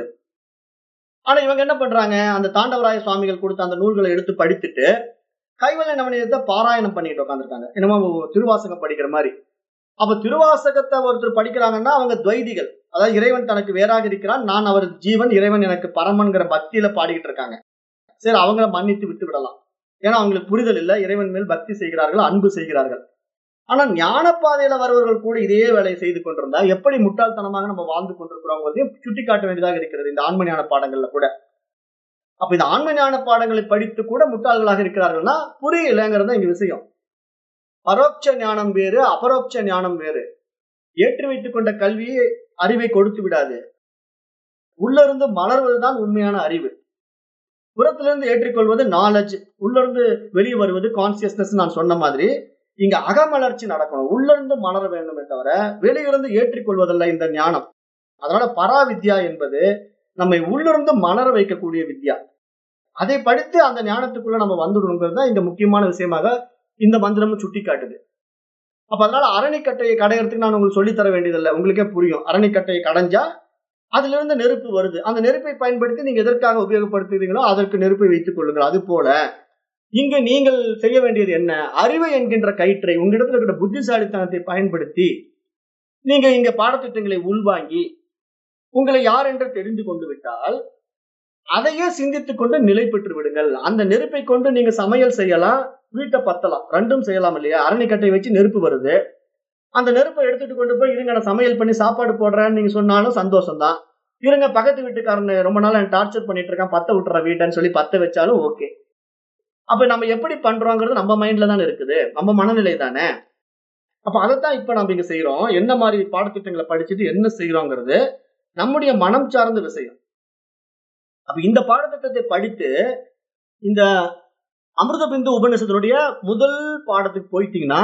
ஆனா இவங்க என்ன பண்றாங்க அந்த தாண்டவராய சுவாமிகள் கொடுத்த அந்த நூல்களை எடுத்து படித்துட்டு கைவல்ய நவநீதத்தை பாராயணம் பண்ணிட்டு உட்காந்துருக்காங்க என்னமோ திருவாசகம் படிக்கிற மாதிரி அப்ப திருவாசகத்தை ஒருத்தர் படிக்கிறாங்கன்னா அவங்க துவைதிகள் அதாவது இறைவன் தனக்கு வேறாக இருக்கிறான் நான் அவர் ஜீவன் இறைவன் எனக்கு பரமன்கிற பக்தியில பாடிக்கிட்டு இருக்காங்க சரி அவங்கள மன்னித்து விட்டு விடலாம் ஏன்னா அவங்களுக்கு புரிதல் இல்லை இறைவன் மேல் பக்தி செய்கிறார்கள் அன்பு செய்கிறார்கள் ஆனா ஞான பாதையில வருவர்கள் கூட இதே வேலையை செய்து கொண்டிருந்தா எப்படி முட்டாள்தனமாக நம்ம வாழ்ந்து கொண்டிருக்கிறோம் சுட்டி காட்ட வேண்டியதாக இருக்கிறது இந்த ஆன்ம ஞான பாடங்கள்ல கூட அப்ப இந்த ஆன்ம ஞான பாடங்களை படித்து கூட முட்டாள்களாக இருக்கிறார்கள்னா புரியலங்கிறது இங்க விஷயம் பரோட்ச ஞானம் வேறு அபரோட்ச ஞானம் வேறு ஏற்றி வைத்துக் கொண்ட கல்வி அறிவை கொடுத்து விடாது உள்ள இருந்து மலர்வதுதான் உண்மையான அறிவு புறத்திலிருந்து ஏற்றிக்கொள்வது நாலேஜ் உள்ள இருந்து வெளியே வருவது கான்சியஸ்னஸ் நான் சொன்ன மாதிரி இங்க அகமலர்ச்சி நடக்கணும் உள்ள இருந்து மலர வேண்டுமே தவிர வெளியிருந்து ஏற்றிக்கொள்வதல்ல இந்த ஞானம் அதனால பராவித்யா என்பது நம்மை உள்ளிருந்து மலர வைக்கக்கூடிய வித்யா அதை படித்து அந்த ஞானத்துக்குள்ள நம்ம வந்துடணுங்கிறது தான் இங்க முக்கியமான விஷயமாக இந்த மந்திரமும் சுட்டி காட்டுது அப்ப அதனால அரணிக்கட்டையை கடையறதுக்கு நான் உங்களுக்கு சொல்லித்தர வேண்டியதில்லை உங்களுக்கே புரியும் அரணிக்கட்டையை கடைஞ்சா அதுல இருந்து நெருப்பு வருது அந்த நெருப்பை பயன்படுத்தி நீங்க எதற்காக உபயோகப்படுத்துகிறீங்களோ அதற்கு நெருப்பை வைத்துக் கொள்ளுங்கள் அது போல இங்கு நீங்கள் செய்ய வேண்டியது என்ன அறிவு என்கின்ற கயிற்றை உங்களிடத்தில் இருக்கிற புத்திசாலித்தனத்தை பயன்படுத்தி நீங்க இங்க பாடத்திட்டங்களை உள்வாங்கி உங்களை யார் என்று தெரிந்து கொண்டு விட்டால் அதையே சிந்தித்துக் கொண்டு நிலை பெற்று விடுங்கள் அந்த நெருப்பை கொண்டு நீங்க சமையல் செய்யலாம் வீட்டை பத்தலாம் ரெண்டும் செய்யலாம் இல்லையா அரணிக்கட்டை வச்சு நெருப்பு வருது அந்த நெருப்பை எடுத்துட்டு கொண்டு போய் இருங்க நான் சமையல் பண்ணி சாப்பாடு போடுறேன்னு நீங்க சொன்னாலும் சந்தோஷம் தான் இருங்க பக்கத்து வீட்டுக்காரன் ரொம்ப நாள் டார்ச்சர் பண்ணிட்டு இருக்கான் பத்த விட்டுற வீட்டன்னு சொல்லி பத்த வச்சாலும் ஓகே அப்ப நம்ம எப்படி பண்றோங்கிறது நம்ம மைண்ட்ல தானே இருக்குது நம்ம மனநிலை தானே அப்ப அதைத்தான் இப்ப நம்ம இங்க செய்யறோம் என்ன மாதிரி பாடத்திட்டங்களை படிச்சுட்டு என்ன செய்யறோங்கிறது நம்முடைய மனம் சார்ந்த விஷயம் அப்ப இந்த பாடத்திட்டத்தை படித்து இந்த அமிர்த பிந்து உபநிஷத்தினுடைய முதல் பாடத்துக்கு போயிட்டீங்கன்னா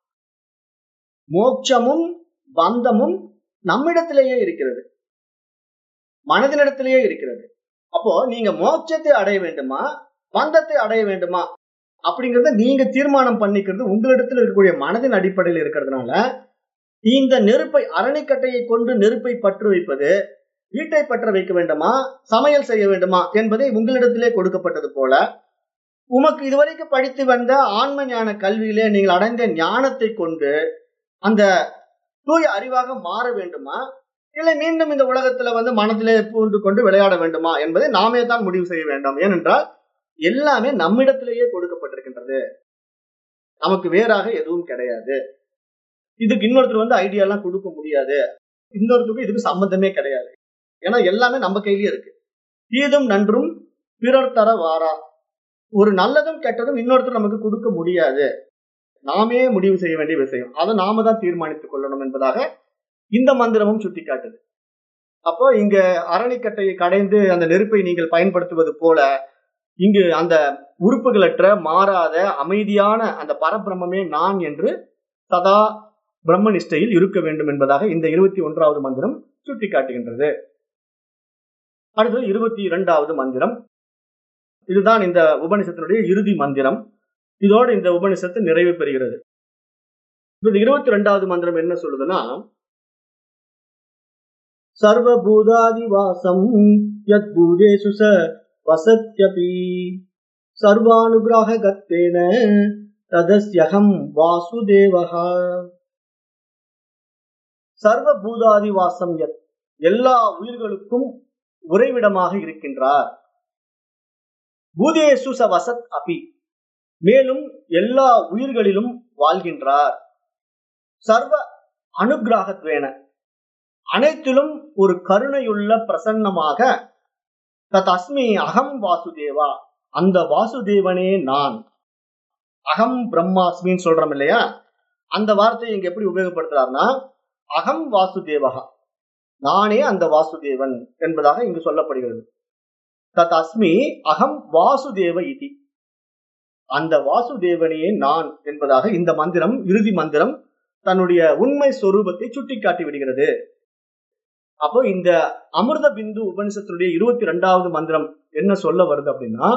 மோட்சமும் பந்தமும் நம்மிடத்திலேயே இருக்கிறது மனதினிடத்திலேயே இருக்கிறது அப்போ நீங்க மோட்சத்தை அடைய வேண்டுமா பந்தத்தை அடைய வேண்டுமா அப்படிங்கறத நீங்க தீர்மானம் பண்ணிக்கிறது உங்களிடத்தில் இருக்கக்கூடிய மனதின் அடிப்படையில் இருக்கிறதுனால இந்த நெருப்பை அரணிக்கட்டையை கொண்டு நெருப்பை பற்று வைப்பது வீட்டை பற்ற வைக்க வேண்டுமா சமையல் செய்ய வேண்டுமா என்பதை உங்களிடத்திலே கொடுக்கப்பட்டது போல உமக்கு இதுவரைக்கும் படித்து வந்த ஆன்ம ஞான கல்வியிலே நீங்கள் அடைந்த ஞானத்தை கொண்டு அந்த தூய அறிவாக மாற வேண்டுமா இல்லை மீண்டும் இந்த உலகத்துல வந்து மனதிலே பூண்டு கொண்டு விளையாட வேண்டுமா என்பதை நாமே தான் முடிவு செய்ய வேண்டும் ஏனென்றால் எல்லாமே நம்மிடத்திலேயே கொடுக்கப்பட்டிருக்கின்றது நமக்கு வேறாக எதுவும் கிடையாது இதுக்கு இன்னொருத்தர் வந்து ஐடியா எல்லாம் கொடுக்க முடியாது இன்னொருத்தருக்கும் இதுக்கு சம்பந்தமே கிடையாது ஏன்னா எல்லாமே நம்ம கையிலேயே இருக்கு தீதும் நன்றும் பிறர் தர வாரா ஒரு நல்லதும் கெட்டதும் இன்னொருத்தர் நமக்கு கொடுக்க முடியாது நாமே முடிவு செய்ய வேண்டிய விஷயம் அதை நாம தான் தீர்மானித்துக் கொள்ளணும் என்பதாக இந்த மந்திரமும் சுட்டிக்காட்டுது அப்போ இங்க அரணிக்கட்டையை கடைந்து அந்த நெருப்பை நீங்கள் பயன்படுத்துவது போல இங்கு அந்த உறுப்புகளற்ற மாறாத அமைதியான அந்த பரபிரம்மே நான் என்று சதா பிரம்மனிஷ்டையில் இருக்க வேண்டும் என்பதாக இந்த இருபத்தி ஒன்றாவது மந்திரம் சுட்டிக்காட்டுகின்றது அடுத்தது இருபத்தி இரண்டாவது மந்திரம் இதுதான் இந்த உபனிஷத்தினுடைய இறுதி மந்திரம் இதோடு இந்த உபனிஷத்து நிறைவு பெறுகிறது இது இருபத்தி ரெண்டாவது மந்திரம் என்ன சொல்லுதுன்னா சர்வபூதாதிவாசம் யத் பூதேஷு ச வசத்யபி சர்வானுகிரக கத்தேன ததஸ்யகம் வாசுதேவஹா சர்வபூதாதிவாசம் யத் எல்லா உயிர்களுக்கும் உறைவிடமாக இருக்கின்றார் பூதேசு ச வசத் அபி மேலும் எல்லா உயிர்களிலும் வாழ்கின்றார் சர்வ அனுகிராகத்வேன அனைத்திலும் ஒரு கருணையுள்ள பிரசன்னமாக தத் அஸ்மி அகம் வாசுதேவா அந்த வாசுதேவனே நான் அகம் பிரம்மாஸ்மின்னு சொல்றோம் இல்லையா அந்த வார்த்தையை இங்க எப்படி உபயோகப்படுத்துறாருன்னா அகம் வாசுதேவகா நானே அந்த வாசுதேவன் என்பதாக இங்கு சொல்லப்படுகிறது தத் அஸ்மி அகம் வாசுதேவ இதி அந்த வாசுதேவனே நான் என்பதாக இந்த மந்திரம் இறுதி மந்திரம் தன்னுடைய உண்மை சொரூபத்தை சுட்டிக்காட்டி விடுகிறது அப்போ இந்த அமிர்த பிந்து உபனிஷத்தினுடைய இருபத்தி ரெண்டாவது மந்திரம் என்ன சொல்ல வருது அப்படின்னா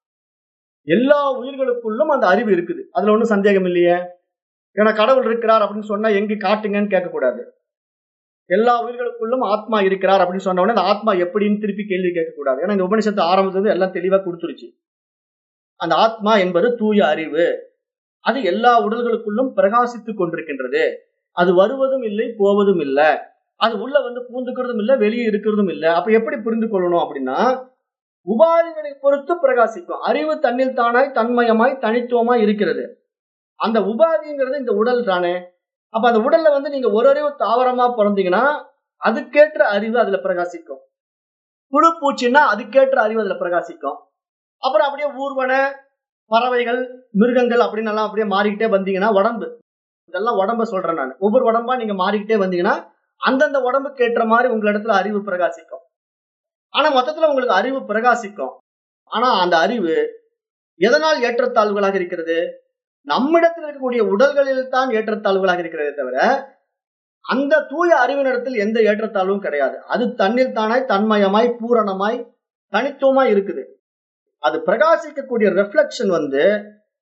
எல்லா உயிர்களுக்குள்ளும் அந்த அறிவு இருக்குது அதுல ஒன்றும் சந்தேகம் இல்லையே ஏன்னா கடவுள் இருக்கிறார் அப்படின்னு சொன்னா எங்க காட்டுங்கன்னு கேட்கக்கூடாது எல்லா உயிர்களுக்குள்ளும் ஆத்மா இருக்கிறார் அப்படின்னு சொன்ன உடனே அந்த ஆத்மா எப்படின்னு திருப்பி கேள்வி கேட்கக்கூடாது ஏன்னா இந்த உபனிஷத்து ஆரம்பிச்சது எல்லாம் தெளிவா கொடுத்துருச்சு அந்த ஆத்மா என்பது தூய அறிவு அது எல்லா உடல்களுக்குள்ளும் பிரகாசித்துக் கொண்டிருக்கின்றது அது வருவதும் இல்லை போவதும் இல்லை அது உள்ள வந்து பூந்துக்கிறதும் இல்லை வெளியே இருக்கிறதும் இல்லை அப்ப எப்படி புரிந்து கொள்ளணும் அப்படின்னா உபாதிகளை பொறுத்து பிரகாசிக்கும் அறிவு தன்னில் தானாய் தன்மயமாய் தனித்துவமாய் இருக்கிறது அந்த உபாதிங்கிறது இந்த உடல் தானே அப்ப அந்த உடல்ல வந்து நீங்க ஒரு அறிவு தாவரமா பிறந்தீங்கன்னா அதுக்கேற்ற அறிவு அதுல பிரகாசிக்கும் புழு பூச்சின்னா அதுக்கேற்ற அறிவு அதுல பிரகாசிக்கும் அப்புறம் அப்படியே ஊர்வன பறவைகள் மிருகங்கள் அப்படின்னு எல்லாம் அப்படியே மாறிக்கிட்டே வந்தீங்கன்னா உடம்பு இதெல்லாம் உடம்ப சொல்றேன் நான் ஒவ்வொரு உடம்பா நீங்க மாறிக்கிட்டே வந்தீங்கன்னா அந்தந்த உடம்புக்கு ஏற்ற மாதிரி உங்க இடத்துல அறிவு பிரகாசிக்கும் ஆனா மொத்தத்துல உங்களுக்கு அறிவு பிரகாசிக்கும் ஆனா அந்த அறிவு எதனால் ஏற்றத்தாழ்வுகளாக இருக்கிறது நம்மிடத்தில் இருக்கக்கூடிய உடல்களில் தான் ஏற்றத்தாழ்வுகளாக இருக்கிறதே தவிர அந்த தூய அறிவினிடத்தில் எந்த ஏற்றத்தாழ்வும் கிடையாது அது தன்னில் தானாய் தன்மயமாய் பூரணமாய் தனித்துவமாய் இருக்குது அது பிரகாசிக்கக்கூடிய ரெஃப்ளெக்ஷன் வந்து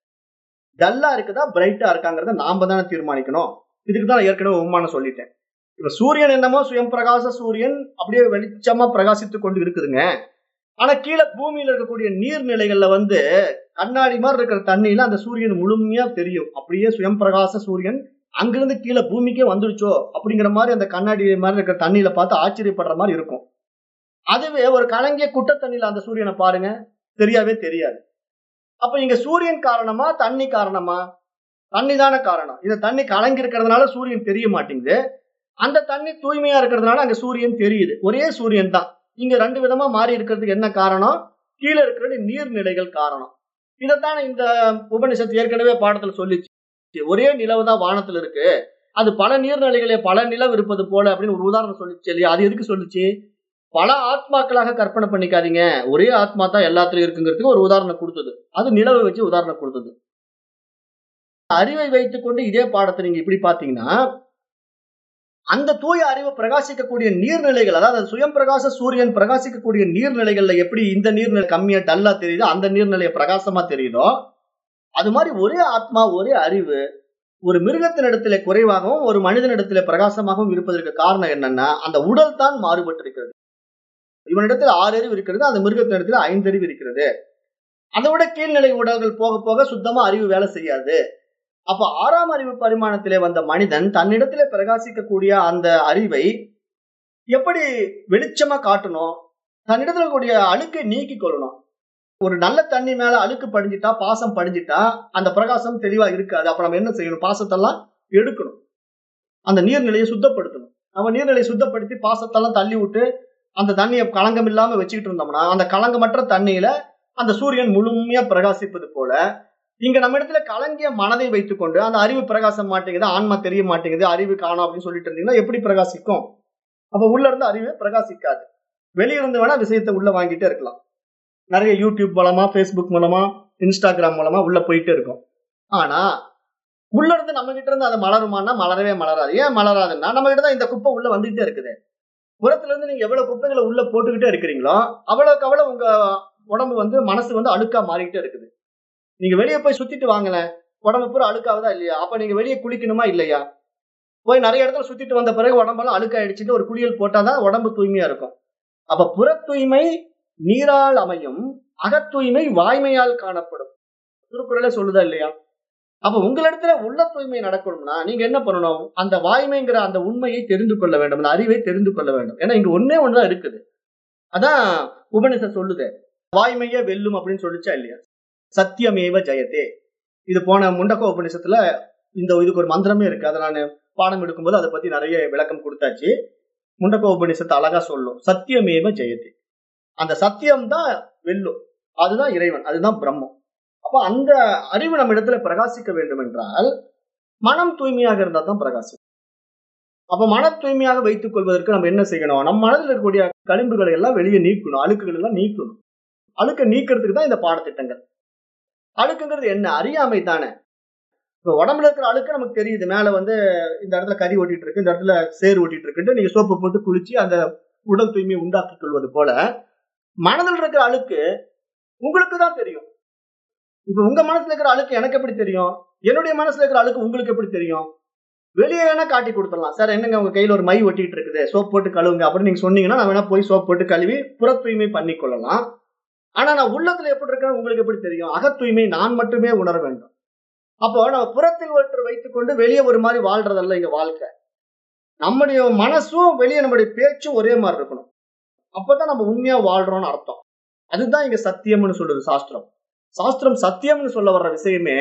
டல்லா இருக்குதா பிரைட்டா இருக்காங்கிறத நாம தானே தீர்மானிக்கணும் இதுக்கு தான் ஏற்கனவே உமானம் சொல்லிட்டேன் இப்ப சூரியன் என்னமோ சுயம் பிரகாச சூரியன் அப்படியே வெளிச்சமா பிரகாசித்து கொண்டு இருக்குதுங்க ஆனா கீழே பூமியில இருக்கக்கூடிய நீர்நிலைகள்ல வந்து கண்ணாடி மாதிரி இருக்கிற தண்ணியில அந்த சூரியன் முழுமையா தெரியும் அப்படியே சுயம் பிரகாச சூரியன் அங்கிருந்து கீழே பூமிக்கே வந்துடுச்சோ அப்படிங்கிற மாதிரி அந்த கண்ணாடி மாதிரி இருக்கிற தண்ணியில பார்த்து ஆச்சரியப்படுற மாதிரி இருக்கும் அதுவே ஒரு கலங்கிய குட்டை தண்ணியில அந்த சூரியனை பாருங்க தெரியாவே தெரியாது அப்ப இங்க சூரியன் காரணமா தண்ணி காரணமா தண்ணி தானே காரணம் இந்த தண்ணி கலங்கி இருக்கிறதுனால சூரியன் தெரிய மாட்டேங்குது அந்த தண்ணி தூய்மையா இருக்கிறதுனால அங்க சூரியன் தெரியுது ஒரே சூரியன் தான் இங்க ரெண்டு விதமா மாறி இருக்கிறதுக்கு என்ன காரணம் கீழே இருக்கிற நீர்நிலைகள் காரணம் இதைத்தான் இந்த உபனிஷத்து ஏற்கனவே பாடத்துல சொல்லிச்சு ஒரே நிலவு தான் வானத்துல இருக்கு அது பல நீர்நிலைகளே பல நிலவு இருப்பது போல அப்படின்னு ஒரு உதாரணம் சொல்லிச்சு இல்லையா அது எதுக்கு சொல்லுச்சு பல ஆத்மாக்களாக கற்பனை பண்ணிக்காதீங்க ஒரே ஆத்மா தான் எல்லாத்துலயும் இருக்குங்கிறதுக்கு ஒரு உதாரணம் கொடுத்தது அது நிலவை வச்சு உதாரணம் கொடுத்தது அறிவை வைத்துக்கொண்டு இதே பாடத்தை நீங்க இப்படி பாத்தீங்கன்னா அந்த தூய அறிவை பிரகாசிக்கக்கூடிய நீர்நிலைகள் அதாவது அது சுயம் பிரகாச சூரியன் பிரகாசிக்கக்கூடிய நீர்நிலைகள்ல எப்படி இந்த நீர்நிலை கம்மியா டல்லா தெரியுதோ அந்த நீர்நிலைய பிரகாசமா தெரியுதோ அது மாதிரி ஒரே ஆத்மா ஒரே அறிவு ஒரு மிருகத்தினிடத்திலே குறைவாகவும் ஒரு மனிதனிடத்திலே பிரகாசமாகவும் இருப்பதற்கு காரணம் என்னன்னா அந்த உடல் தான் மாறுபட்டிருக்கிறது இவனிடத்தில் ஆறு அறிவு இருக்கிறது அந்த மிருகத்தினிடத்தில் ஐந்து அறிவு இருக்கிறது அதை விட கீழ்நிலை உடல்கள் போக போக சுத்தமா அறிவு வேலை செய்யாது அப்ப ஆறாம் அறிவு பரிமாணத்திலே வந்த மனிதன் தன்னிடத்திலே பிரகாசிக்கக்கூடிய அந்த அறிவை எப்படி வெளிச்சமா காட்டணும் தன்னிடத்துல இருக்கக்கூடிய அழுக்கை நீக்கி கொள்ளணும் ஒரு நல்ல தண்ணி மேல அழுக்கு படிஞ்சிட்டா பாசம் படிஞ்சிட்டா அந்த பிரகாசம் தெளிவா இருக்காது அப்ப நம்ம என்ன செய்யணும் பாசத்தெல்லாம் எடுக்கணும் அந்த நீர்நிலையை சுத்தப்படுத்தணும் நம்ம நீர்நிலையை சுத்தப்படுத்தி பாசத்தெல்லாம் தள்ளி விட்டு அந்த தண்ணியை களங்கம் இல்லாம வச்சுக்கிட்டு இருந்தோம்னா அந்த களங்கமற்ற தண்ணியில அந்த சூரியன் முழுமையா பிரகாசிப்பது போல இங்க நம்ம இடத்துல கலங்கிய மனதை வைத்துக்கொண்டு அந்த அறிவு பிரகாசம் மாட்டேங்குது ஆன்மா தெரிய மாட்டேங்குது அறிவு காணும் அப்படின்னு சொல்லிட்டு இருந்தீங்கன்னா எப்படி பிரகாசிக்கும் அப்ப உள்ள இருந்து அறிவு பிரகாசிக்காது வெளியிருந்து வேணா விஷயத்தை உள்ள வாங்கிட்டே இருக்கலாம் நிறைய யூடியூப் மூலமா ஃபேஸ்புக் மூலமா இன்ஸ்டாகிராம் மூலமா உள்ள போயிட்டே இருக்கும் ஆனா உள்ள இருந்து நம்ம கிட்ட இருந்து அது மலருமானா மலரவே மலராது ஏன் மலராதுன்னா நம்ம கிட்ட தான் இந்த குப்பை உள்ள வந்துகிட்டே இருக்குது புறத்துல இருந்து நீங்க எவ்வளவு குப்பைகளை உள்ள போட்டுக்கிட்டே இருக்கிறீங்களோ அவ்வளவுக்கு அவ்வளவு உங்க உடம்பு வந்து மனசு வந்து அழுக்கா மாறிக்கிட்டே இருக்குது நீங்க வெளியே போய் சுத்திட்டு வாங்கல உடம்பு பூரா அழுக்காவதா இல்லையா அப்ப நீங்க வெளியே குளிக்கணுமா இல்லையா போய் நிறைய இடத்துல சுத்திட்டு வந்த பிறகு உடம்பெல்லாம் அழுக்காயிடுச்சுட்டு ஒரு குளியல் போட்டாதான் உடம்பு தூய்மையா இருக்கும் அப்ப புற தூய்மை நீரால் அமையும் அகத்தூய்மை வாய்மையால் காணப்படும் திருக்குறளே சொல்லுதா இல்லையா அப்ப உங்களிடத்துல உள்ள தூய்மை நடக்கணும்னா நீங்க என்ன பண்ணணும் அந்த வாய்மைங்கிற அந்த உண்மையை தெரிந்து கொள்ள வேண்டும் அந்த அறிவை தெரிந்து கொள்ள வேண்டும் ஏன்னா இங்க ஒன்னே ஒண்ணுதான் இருக்குது அதான் உபனிஷம் சொல்லுது வாய்மையே வெல்லும் அப்படின்னு சொல்லிச்சா இல்லையா சத்தியமேவ ஜெயத்தே இது போன முண்டக்க உபநிஷத்துல இந்த இதுக்கு ஒரு மந்திரமே இருக்கு அதை நான் பாடம் எடுக்கும்போது அதை பத்தி நிறைய விளக்கம் கொடுத்தாச்சு முண்டக்க உபநிஷத்தை அழகா சொல்லும் சத்தியமேவ ஜெயத்தே அந்த சத்தியம் தான் வெல்லும் அதுதான் இறைவன் அதுதான் பிரம்மம் அப்ப அந்த அறிவு நம்ம இடத்துல பிரகாசிக்க வேண்டும் என்றால் மனம் தூய்மையாக இருந்தா தான் பிரகாசிக்கும் அப்ப மன தூய்மையாக வைத்துக் கொள்வதற்கு நம்ம என்ன செய்யணும் நம்ம மனதில் இருக்கக்கூடிய களிம்புகளை எல்லாம் வெளியே நீக்கணும் அழுக்குகள் எல்லாம் நீக்கணும் அழுக்க நீக்கிறதுக்கு தான் இந்த பாடத்திட்டங்கள் அழுக்குங்கிறது என்ன அறியாமை தானே இப்போ உடம்புல இருக்கிற அழுக்கு நமக்கு தெரியுது மேல வந்து இந்த இடத்துல கறி ஓட்டிட்டு இருக்கு இந்த இடத்துல சேர் ஓட்டிட்டு இருக்குன்ட்டு நீங்க சோப்பு போட்டு குளிச்சு அந்த உடல் தூய்மையை உண்டாக்கிக் கொள்வது போல மனதில் இருக்கிற அழுக்கு உங்களுக்கு தான் தெரியும் இப்ப உங்க மனசுல இருக்கிற அழுக்கு எனக்கு எப்படி தெரியும் என்னுடைய மனசுல இருக்கிற அழுக்கு உங்களுக்கு எப்படி தெரியும் வெளியே வேணா காட்டி கொடுத்துடலாம் சார் என்னங்க உங்க கையில ஒரு மை ஒட்டிட்டு இருக்குது சோப் போட்டு கழுவுங்க அப்படின்னு நீங்க சொன்னீங்கன்னா நான் வேணா போய் சோப் போட்டு கழுவி புற தூய்மை பண்ணி கொள்ளலாம் ஆனா நான் உள்ளத்துல எப்படி இருக்கேன்னு உங்களுக்கு எப்படி தெரியும் அகத்தூய்மை நான் மட்டுமே உணர வேண்டும் அப்போ நம்ம புறத்தில் ஒருத்தர் வைத்துக்கொண்டு வெளியே ஒரு மாதிரி வாழ்றதல்ல இங்க வாழ்க்கை நம்முடைய மனசும் வெளியே நம்முடைய பேச்சும் ஒரே மாதிரி இருக்கணும் அப்பதான் நம்ம உண்மையா வாழ்றோம்னு அர்த்தம் அதுதான் இங்க சத்தியம்னு சொல்லுது சாஸ்திரம் சாஸ்திரம் சத்தியம்னு சொல்ல வர்ற விஷயமே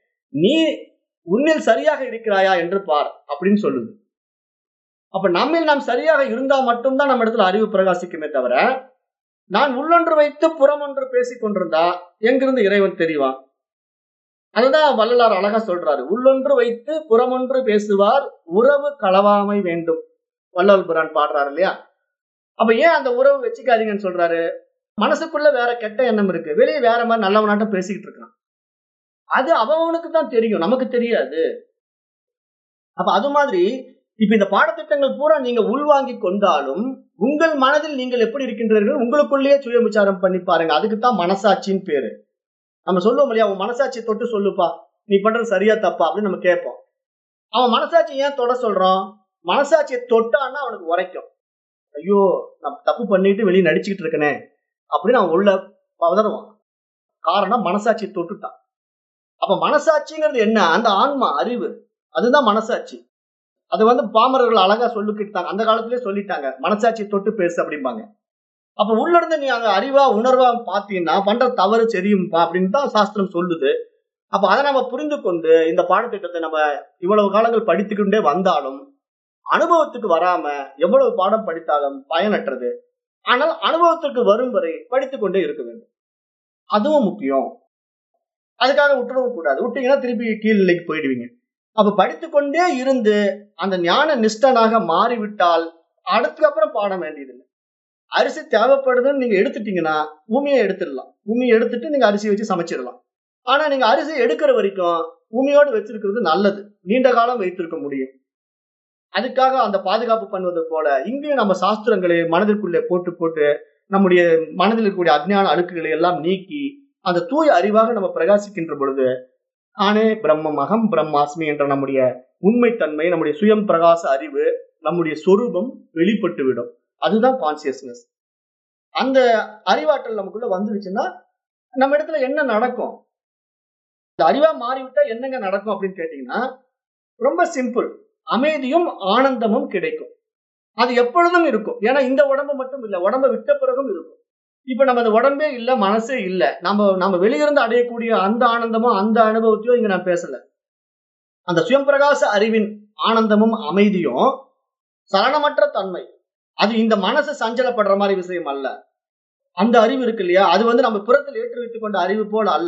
நீ உன்னில் சரியாக இருக்கிறாயா என்று பார் அப்படின்னு சொல்லுது அப்ப நம்மில் நாம் சரியாக இருந்தா மட்டும்தான் நம்ம இடத்துல அறிவு பிரகாசிக்குமே தவிர நான் உள்ளொன்று வைத்து புறமொன்று பேசிக் கொண்டிருந்தா எங்கிருந்து இறைவன் தெரிவான் அதுதான் வள்ளலார் அழகா சொல்றாரு உள்ளொன்று வைத்து புறமொன்று பேசுவார் உறவு களவாமை வேண்டும் வள்ளல் புரான் பாடுறாரு இல்லையா அப்ப ஏன் அந்த உறவு வச்சுக்காதீங்கன்னு சொல்றாரு மனசுக்குள்ள வேற கெட்ட எண்ணம் இருக்கு வெளியே வேற மாதிரி நல்லவனாட்டம் பேசிக்கிட்டு இருக்கான் அது அவனுக்கு தான் தெரியும் நமக்கு தெரியாது அப்ப அது மாதிரி இப்ப இந்த பாடத்திட்டங்கள் பூரா நீங்க உள்வாங்கி கொண்டாலும் உங்கள் மனதில் நீங்கள் எப்படி இருக்கின்றீர்கள் உங்களுக்குள்ளேயே சுய விசாரம் பண்ணி பாருங்க அதுக்கு தான் மனசாட்சின்னு பேரு நம்ம சொல்லுவோம் இல்லையா உன் மனசாட்சி தொட்டு சொல்லுப்பா நீ பண்றது சரியா தப்பா அப்படின்னு நம்ம கேட்போம் அவன் மனசாட்சி ஏன் தொட சொல்றான் மனசாட்சியை தொட்டான்னா அவனுக்கு உரைக்கும் ஐயோ நான் தப்பு பண்ணிட்டு வெளியே நடிச்சுக்கிட்டு இருக்கனே அப்படின்னு அவன் உள்ள பதறுவான் காரணம் மனசாட்சியை தொட்டுட்டான் அப்ப மனசாட்சிங்கிறது என்ன அந்த ஆன்மா அறிவு அதுதான் மனசாட்சி அது வந்து பாமரர்கள் அழகா சொல்லிக்கிட்டாங்க அந்த காலத்திலே சொல்லிட்டாங்க மனசாட்சி தொட்டு பேசு அப்படிம்பாங்க அப்ப உள்ள இருந்து நீ அந்த அறிவா உணர்வா பாத்தீங்கன்னா பண்ற தவறு சரியும்பா அப்படின்னு தான் சாஸ்திரம் சொல்லுது அப்ப அதை நம்ம புரிந்து கொண்டு இந்த பாடத்திட்டத்தை நம்ம இவ்வளவு காலங்கள் படித்துக்கொண்டே வந்தாலும் அனுபவத்துக்கு வராம எவ்வளவு பாடம் படித்தாலும் பயனற்றது ஆனால் அனுபவத்திற்கு வரும் வரை படித்துக் கொண்டே இருக்க வேண்டும் அதுவும் முக்கியம் அதுக்காக விட்டுறவும் கூடாது விட்டீங்கன்னா திருப்பி கீழ் நிலைக்கு போயிடுவீங்க அப்ப படித்துக்கொண்டே இருந்து அந்த ஞான நிஷ்டனாக மாறிவிட்டால் அதுக்கப்புறம் பாடம் வேண்டியதில்லை அரிசி தேவைப்படுதுன்னு நீங்க எடுத்துட்டீங்கன்னா பூமியை எடுத்துடலாம் பூமியை எடுத்துட்டு நீங்க அரிசி வச்சு சமைச்சிடலாம் ஆனா நீங்க அரிசி எடுக்கிற வரைக்கும் பூமியோடு வச்சிருக்கிறது நல்லது நீண்ட காலம் வைத்திருக்க முடியும் அதுக்காக அந்த பாதுகாப்பு பண்ணுவது போல இங்கேயும் நம்ம சாஸ்திரங்களை மனதிற்குள்ளே போட்டு போட்டு நம்முடைய மனதில் இருக்கக்கூடிய அஜ்ஞான அழுக்குகளை எல்லாம் நீக்கி அந்த தூய அறிவாக நம்ம பிரகாசிக்கின்ற பொழுது ஆனே பிரம்மம் அகம் பிரம்மாஸ்மி என்ற நம்முடைய உண்மைத்தன்மை நம்முடைய சுயம் பிரகாச அறிவு நம்முடைய சொரூபம் வெளிப்பட்டு விடும் அதுதான் கான்சியஸ்னஸ் அந்த அறிவாற்றல் நமக்குள்ள வந்துருச்சுன்னா நம்ம இடத்துல என்ன நடக்கும் இந்த அறிவா மாறிவிட்டா என்னங்க நடக்கும் அப்படின்னு கேட்டீங்கன்னா ரொம்ப சிம்பிள் அமைதியும் ஆனந்தமும் கிடைக்கும் அது எப்பொழுதும் இருக்கும் ஏன்னா இந்த உடம்பு மட்டும் இல்லை உடம்ப விட்ட பிறகும் இருக்கும் இப்ப நம்ம அந்த உடம்பே இல்ல மனசே இல்ல நம்ம நம்ம வெளியிருந்து அடையக்கூடிய அந்த ஆனந்தமும் அந்த அனுபவத்தையும் இங்க நான் பேசல அந்த சுயம்பிரகாச அறிவின் ஆனந்தமும் அமைதியும் சலனமற்ற தன்மை அது இந்த மனசு சஞ்சலப்படுற மாதிரி விஷயம் அல்ல அந்த அறிவு இருக்கு இல்லையா அது வந்து நம்ம புறத்தில் ஏற்றி வைத்துக் கொண்ட அறிவு போல அல்ல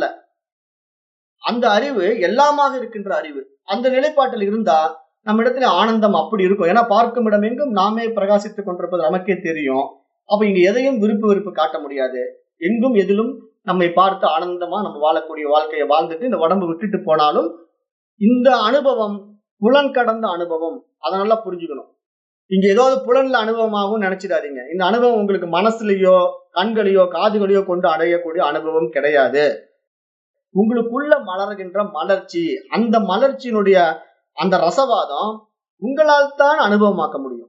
அந்த அறிவு எல்லாமாக இருக்கின்ற அறிவு அந்த நிலைப்பாட்டில் இருந்தா நம்ம இடத்துல ஆனந்தம் அப்படி இருக்கும் ஏன்னா பார்க்கும் இடம் எங்கும் நாமே பிரகாசித்துக் கொண்டிருப்பது நமக்கே தெரியும் அப்ப இங்க எதையும் விருப்பு வெறுப்பு காட்ட முடியாது எங்கும் எதிலும் நம்மை பார்த்து ஆனந்தமா நம்ம வாழக்கூடிய வாழ்க்கையை வாழ்ந்துட்டு இந்த உடம்பு விட்டுட்டு போனாலும் இந்த அனுபவம் புலன் கடந்த அனுபவம் அதை நல்லா புரிஞ்சுக்கணும் இங்க ஏதாவது புலன்ல அனுபவமாகவும் நினைச்சிடாதீங்க இந்த அனுபவம் உங்களுக்கு மனசுலயோ கண்களையோ காதுகளையோ கொண்டு அடையக்கூடிய அனுபவம் கிடையாது உங்களுக்குள்ள மலர்கின்ற மலர்ச்சி அந்த மலர்ச்சியினுடைய அந்த ரசவாதம் உங்களால் தான் அனுபவமாக்க முடியும்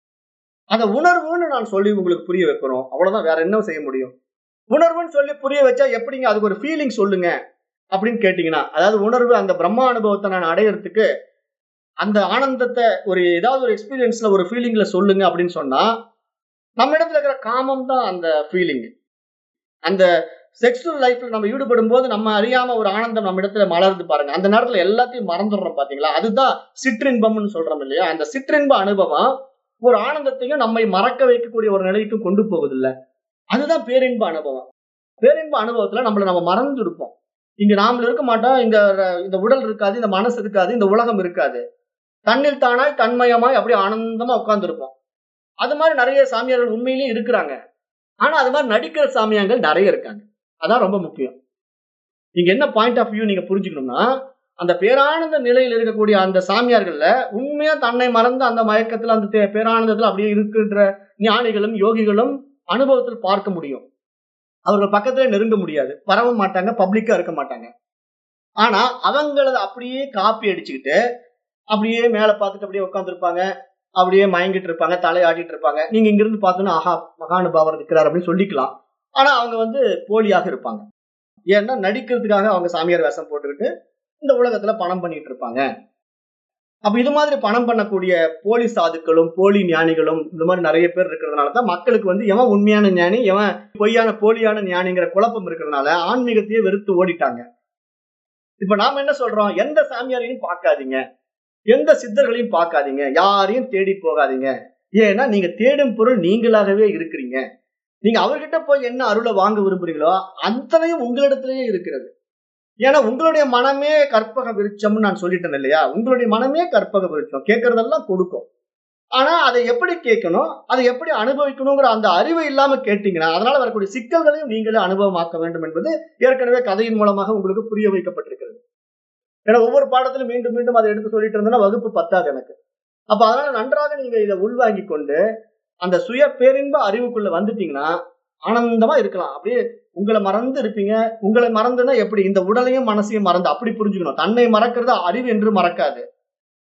அந்த உணர்வுன்னு நான் சொல்லி உங்களுக்கு புரிய வைக்கணும் அவ்வளவுதான் வேற என்ன செய்ய முடியும் உணர்வுன்னு சொல்லி புரிய வச்சா எப்படிங்க அதுக்கு ஒரு ஃபீலிங் சொல்லுங்க அப்படின்னு கேட்டீங்கன்னா அதாவது உணர்வு அந்த பிரம்மா அனுபவத்தை நான் அடையறதுக்கு அந்த ஆனந்தத்தை ஒரு ஏதாவது ஒரு எக்ஸ்பீரியன்ஸ்ல ஒரு ஃபீலிங்ல சொல்லுங்க அப்படின்னு சொன்னா நம்ம இடத்துல இருக்கிற காமம் தான் அந்த ஃபீலிங் அந்த செக்ஷுவல் லைஃப்ல நம்ம ஈடுபடும் போது நம்ம அறியாம ஒரு ஆனந்தம் நம்ம இடத்துல மலருது பாருங்க அந்த நேரத்துல எல்லாத்தையும் மறந்துடுறோம் பாத்தீங்களா அதுதான் சிற்றின்பம்னு சொல்றோம் இல்லையா அந்த சிற்றின்ப அனுபவம் ஒரு ஆனந்தத்தையும் நம்மை மறக்க வைக்கக்கூடிய ஒரு நிலைக்கு கொண்டு போகுது இல்ல அதுதான் பேரின்ப அனுபவம் பேரின்ப அனுபவத்துல நம்மள நம்ம மறந்து இருப்போம் இங்க நாம இருக்க மாட்டோம் இந்த இந்த உடல் இருக்காது இந்த மனசு இருக்காது இந்த உலகம் இருக்காது தன்னில் தானாய் தன்மயமாய் அப்படியே ஆனந்தமா உட்கார்ந்து இருப்போம் அது மாதிரி நிறைய சாமியார்கள் உண்மையிலேயே இருக்கிறாங்க ஆனா அது மாதிரி நடிக்கிற சாமியார்கள் நிறைய இருக்காங்க அதான் ரொம்ப முக்கியம் நீங்க என்ன பாயிண்ட் ஆஃப் வியூ நீங்க புரிஞ்சுக்கணும்னா அந்த பேரானந்த நிலையில் இருக்கக்கூடிய அந்த சாமியார்கள்ல உண்மையா தன்னை மறந்து அந்த மயக்கத்துல அந்த தே- பேரானந்தத்துல அப்படியே இருக்கின்ற ஞானிகளும் யோகிகளும் அனுபவத்தில் பார்க்க முடியும் அவர்கள் பக்கத்துல நெருங்க முடியாது வரவும் மாட்டாங்க பப்ளிக்கா இருக்க மாட்டாங்க ஆனா அவங்களத அப்படியே காப்பி அடிச்சுக்கிட்டு அப்படியே மேல பார்த்துட்டு அப்படியே உட்காந்துருப்பாங்க அப்படியே மயங்கிட்டு இருப்பாங்க தலையாடிட்டு இருப்பாங்க நீங்க இங்க இருந்து பார்த்தோன்னா ஆஹா மகானுபாவர் இருக்கிறார் அப்படின்னு சொல்லிக்கலாம் ஆனா அவங்க வந்து போலியாக இருப்பாங்க ஏன்னா நடிக்கிறதுக்காக அவங்க சாமியார் வேஷம் போட்டுக்கிட்டு இந்த உலகத்துல பணம் பண்ணிட்டு இருப்பாங்க அப்ப இது மாதிரி பணம் பண்ணக்கூடிய போலி சாதுக்களும் போலி ஞானிகளும் இந்த மாதிரி நிறைய பேர் இருக்கிறதுனால தான் மக்களுக்கு வந்து எவன் உண்மையான ஞானி எவன் பொய்யான போலியான ஞானிங்கிற குழப்பம் இருக்கிறதுனால ஆன்மீகத்தையே வெறுத்து ஓடிட்டாங்க இப்ப நாம என்ன சொல்றோம் எந்த சாமியாரையும் பார்க்காதீங்க எந்த சித்தர்களையும் பார்க்காதீங்க யாரையும் தேடி போகாதீங்க ஏன்னா நீங்க தேடும் பொருள் நீங்களாகவே இருக்கிறீங்க நீங்க அவர்கிட்ட போய் என்ன அருளை வாங்க விரும்புறீங்களோ அத்தனையும் உங்களிடத்திலேயே இருக்கிறது ஏன்னா உங்களுடைய மனமே கற்பக விருட்சம்னு நான் சொல்லிட்டேன் இல்லையா உங்களுடைய மனமே கற்பக விருட்சம் கேட்கறதெல்லாம் கொடுக்கும் ஆனா அதை எப்படி கேட்கணும் அதை எப்படி அனுபவிக்கணுங்கிற அந்த அறிவு இல்லாம கேட்டீங்கன்னா அதனால வரக்கூடிய சிக்கல்களையும் நீங்களே அனுபவமாக்க வேண்டும் என்பது ஏற்கனவே கதையின் மூலமாக உங்களுக்கு புரிய வைக்கப்பட்டிருக்கிறது ஏன்னா ஒவ்வொரு பாடத்திலும் மீண்டும் மீண்டும் அதை எடுத்து சொல்லிட்டு இருந்தேன்னா வகுப்பு பத்தாது எனக்கு அப்ப அதனால நன்றாக நீங்க இதை உள்வாங்கி கொண்டு அந்த சுய பேரின்ப அறிவுக்குள்ள வந்துட்டீங்கன்னா ஆனந்தமா இருக்கலாம் அப்படியே உங்களை மறந்து இருப்பீங்க உங்களை மறந்துன்னா எப்படி இந்த உடலையும் மனசையும் மறந்து அப்படி புரிஞ்சுக்கணும் தன்னை மறக்கிறது அறிவு என்று மறக்காது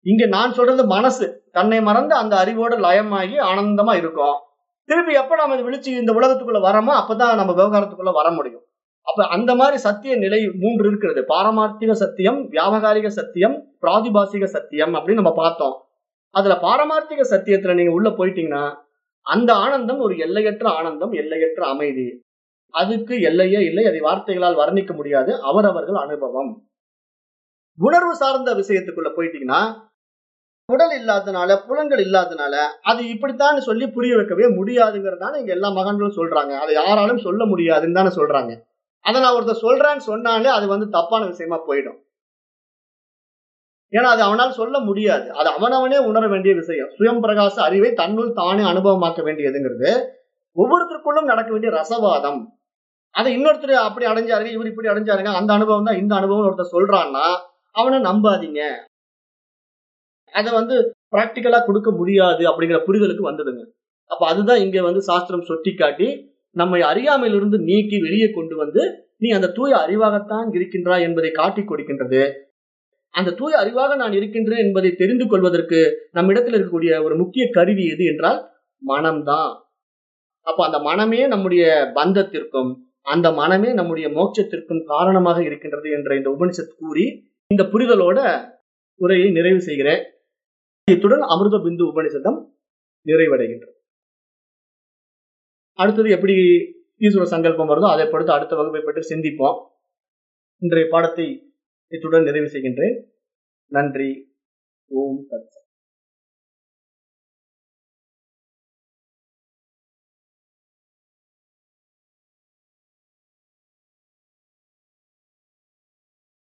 இங்க நான் சொல்றது மனசு தன்னை மறந்து அந்த அறிவோட லயமாகி ஆனந்தமா இருக்கும் திருப்பி எப்ப நம்ம இதை விழிச்சு இந்த உலகத்துக்குள்ள வரமோ அப்பதான் நம்ம விவகாரத்துக்குள்ள வர முடியும் அப்ப அந்த மாதிரி சத்திய நிலை மூன்று இருக்கிறது பாரமார்த்திக சத்தியம் வியாபகாரிக சத்தியம் பிராதிபாசிக சத்தியம் அப்படின்னு நம்ம பார்த்தோம் அதுல பாரமார்த்திக சத்தியத்துல நீங்க உள்ள போயிட்டீங்கன்னா அந்த ஆனந்தம் ஒரு எல்லையற்ற ஆனந்தம் எல்லையற்ற அமைதி அதுக்கு எல்லையே இல்லை அதை வார்த்தைகளால் வர்ணிக்க முடியாது அவரவர்கள் அனுபவம் உணர்வு சார்ந்த விஷயத்துக்குள்ள போயிட்டீங்கன்னா உடல் இல்லாதனால புலன்கள் இல்லாதனால அது இப்படித்தான் சொல்லி புரிய வைக்கவே முடியாதுங்கிறதான இங்க எல்லா மகன்களும் சொல்றாங்க அதை யாராலும் சொல்ல முடியாதுன்னு தானே சொல்றாங்க அதை நான் ஒருத்தர் சொல்றேன்னு சொன்னாலே அது வந்து தப்பான விஷயமா போயிடும் ஏன்னா அது அவனால் சொல்ல முடியாது அது அவனவனே உணர வேண்டிய விஷயம் சுயம் பிரகாச அறிவை தன்னுள் தானே அனுபவமாக்க வேண்டியதுங்கிறது ஒவ்வொருத்தருக்குள்ளும் நடக்க வேண்டிய ரசவாதம் அதை இன்னொருத்தர் அப்படி அடைஞ்சாருங்க இவர் இப்படி அடைஞ்சாருங்க அந்த அனுபவம் தான் இந்த அனுபவம் ஒருத்தர் சொல்றான்னா அவனை நம்பாதீங்க அதை வந்து பிராக்டிக்கலா கொடுக்க முடியாது அப்படிங்கிற புரிதலுக்கு வந்ததுங்க அப்ப அதுதான் இங்க வந்து சாஸ்திரம் சுட்டி காட்டி நம்மை அறியாமையிலிருந்து நீக்கி வெளியே கொண்டு வந்து நீ அந்த தூய அறிவாகத்தான் இருக்கின்றாய் என்பதை காட்டி கொடுக்கின்றது அந்த தூய அறிவாக நான் இருக்கின்றேன் என்பதை தெரிந்து கொள்வதற்கு நம்மிடத்தில் இருக்கக்கூடிய ஒரு முக்கிய கருவி எது என்றால் மனம்தான் அப்ப அந்த மனமே நம்முடைய பந்தத்திற்கும் அந்த மனமே நம்முடைய மோட்சத்திற்கும் காரணமாக இருக்கின்றது என்ற இந்த உபனிஷத் கூறி இந்த புரிதலோட உரையை நிறைவு செய்கிறேன் இத்துடன் அமிர்த பிந்து உபனிஷதம் நிறைவடைகின்றது அடுத்தது எப்படி ஈஸ்வர சங்கல்பம் வருதோ அதை பொறுத்து அடுத்த வகுப்பை பற்றி சிந்திப்போம் இன்றைய பாடத்தை இத்துடன் நிறைவு செய்கின்றேன் நன்றி ஓம் தத்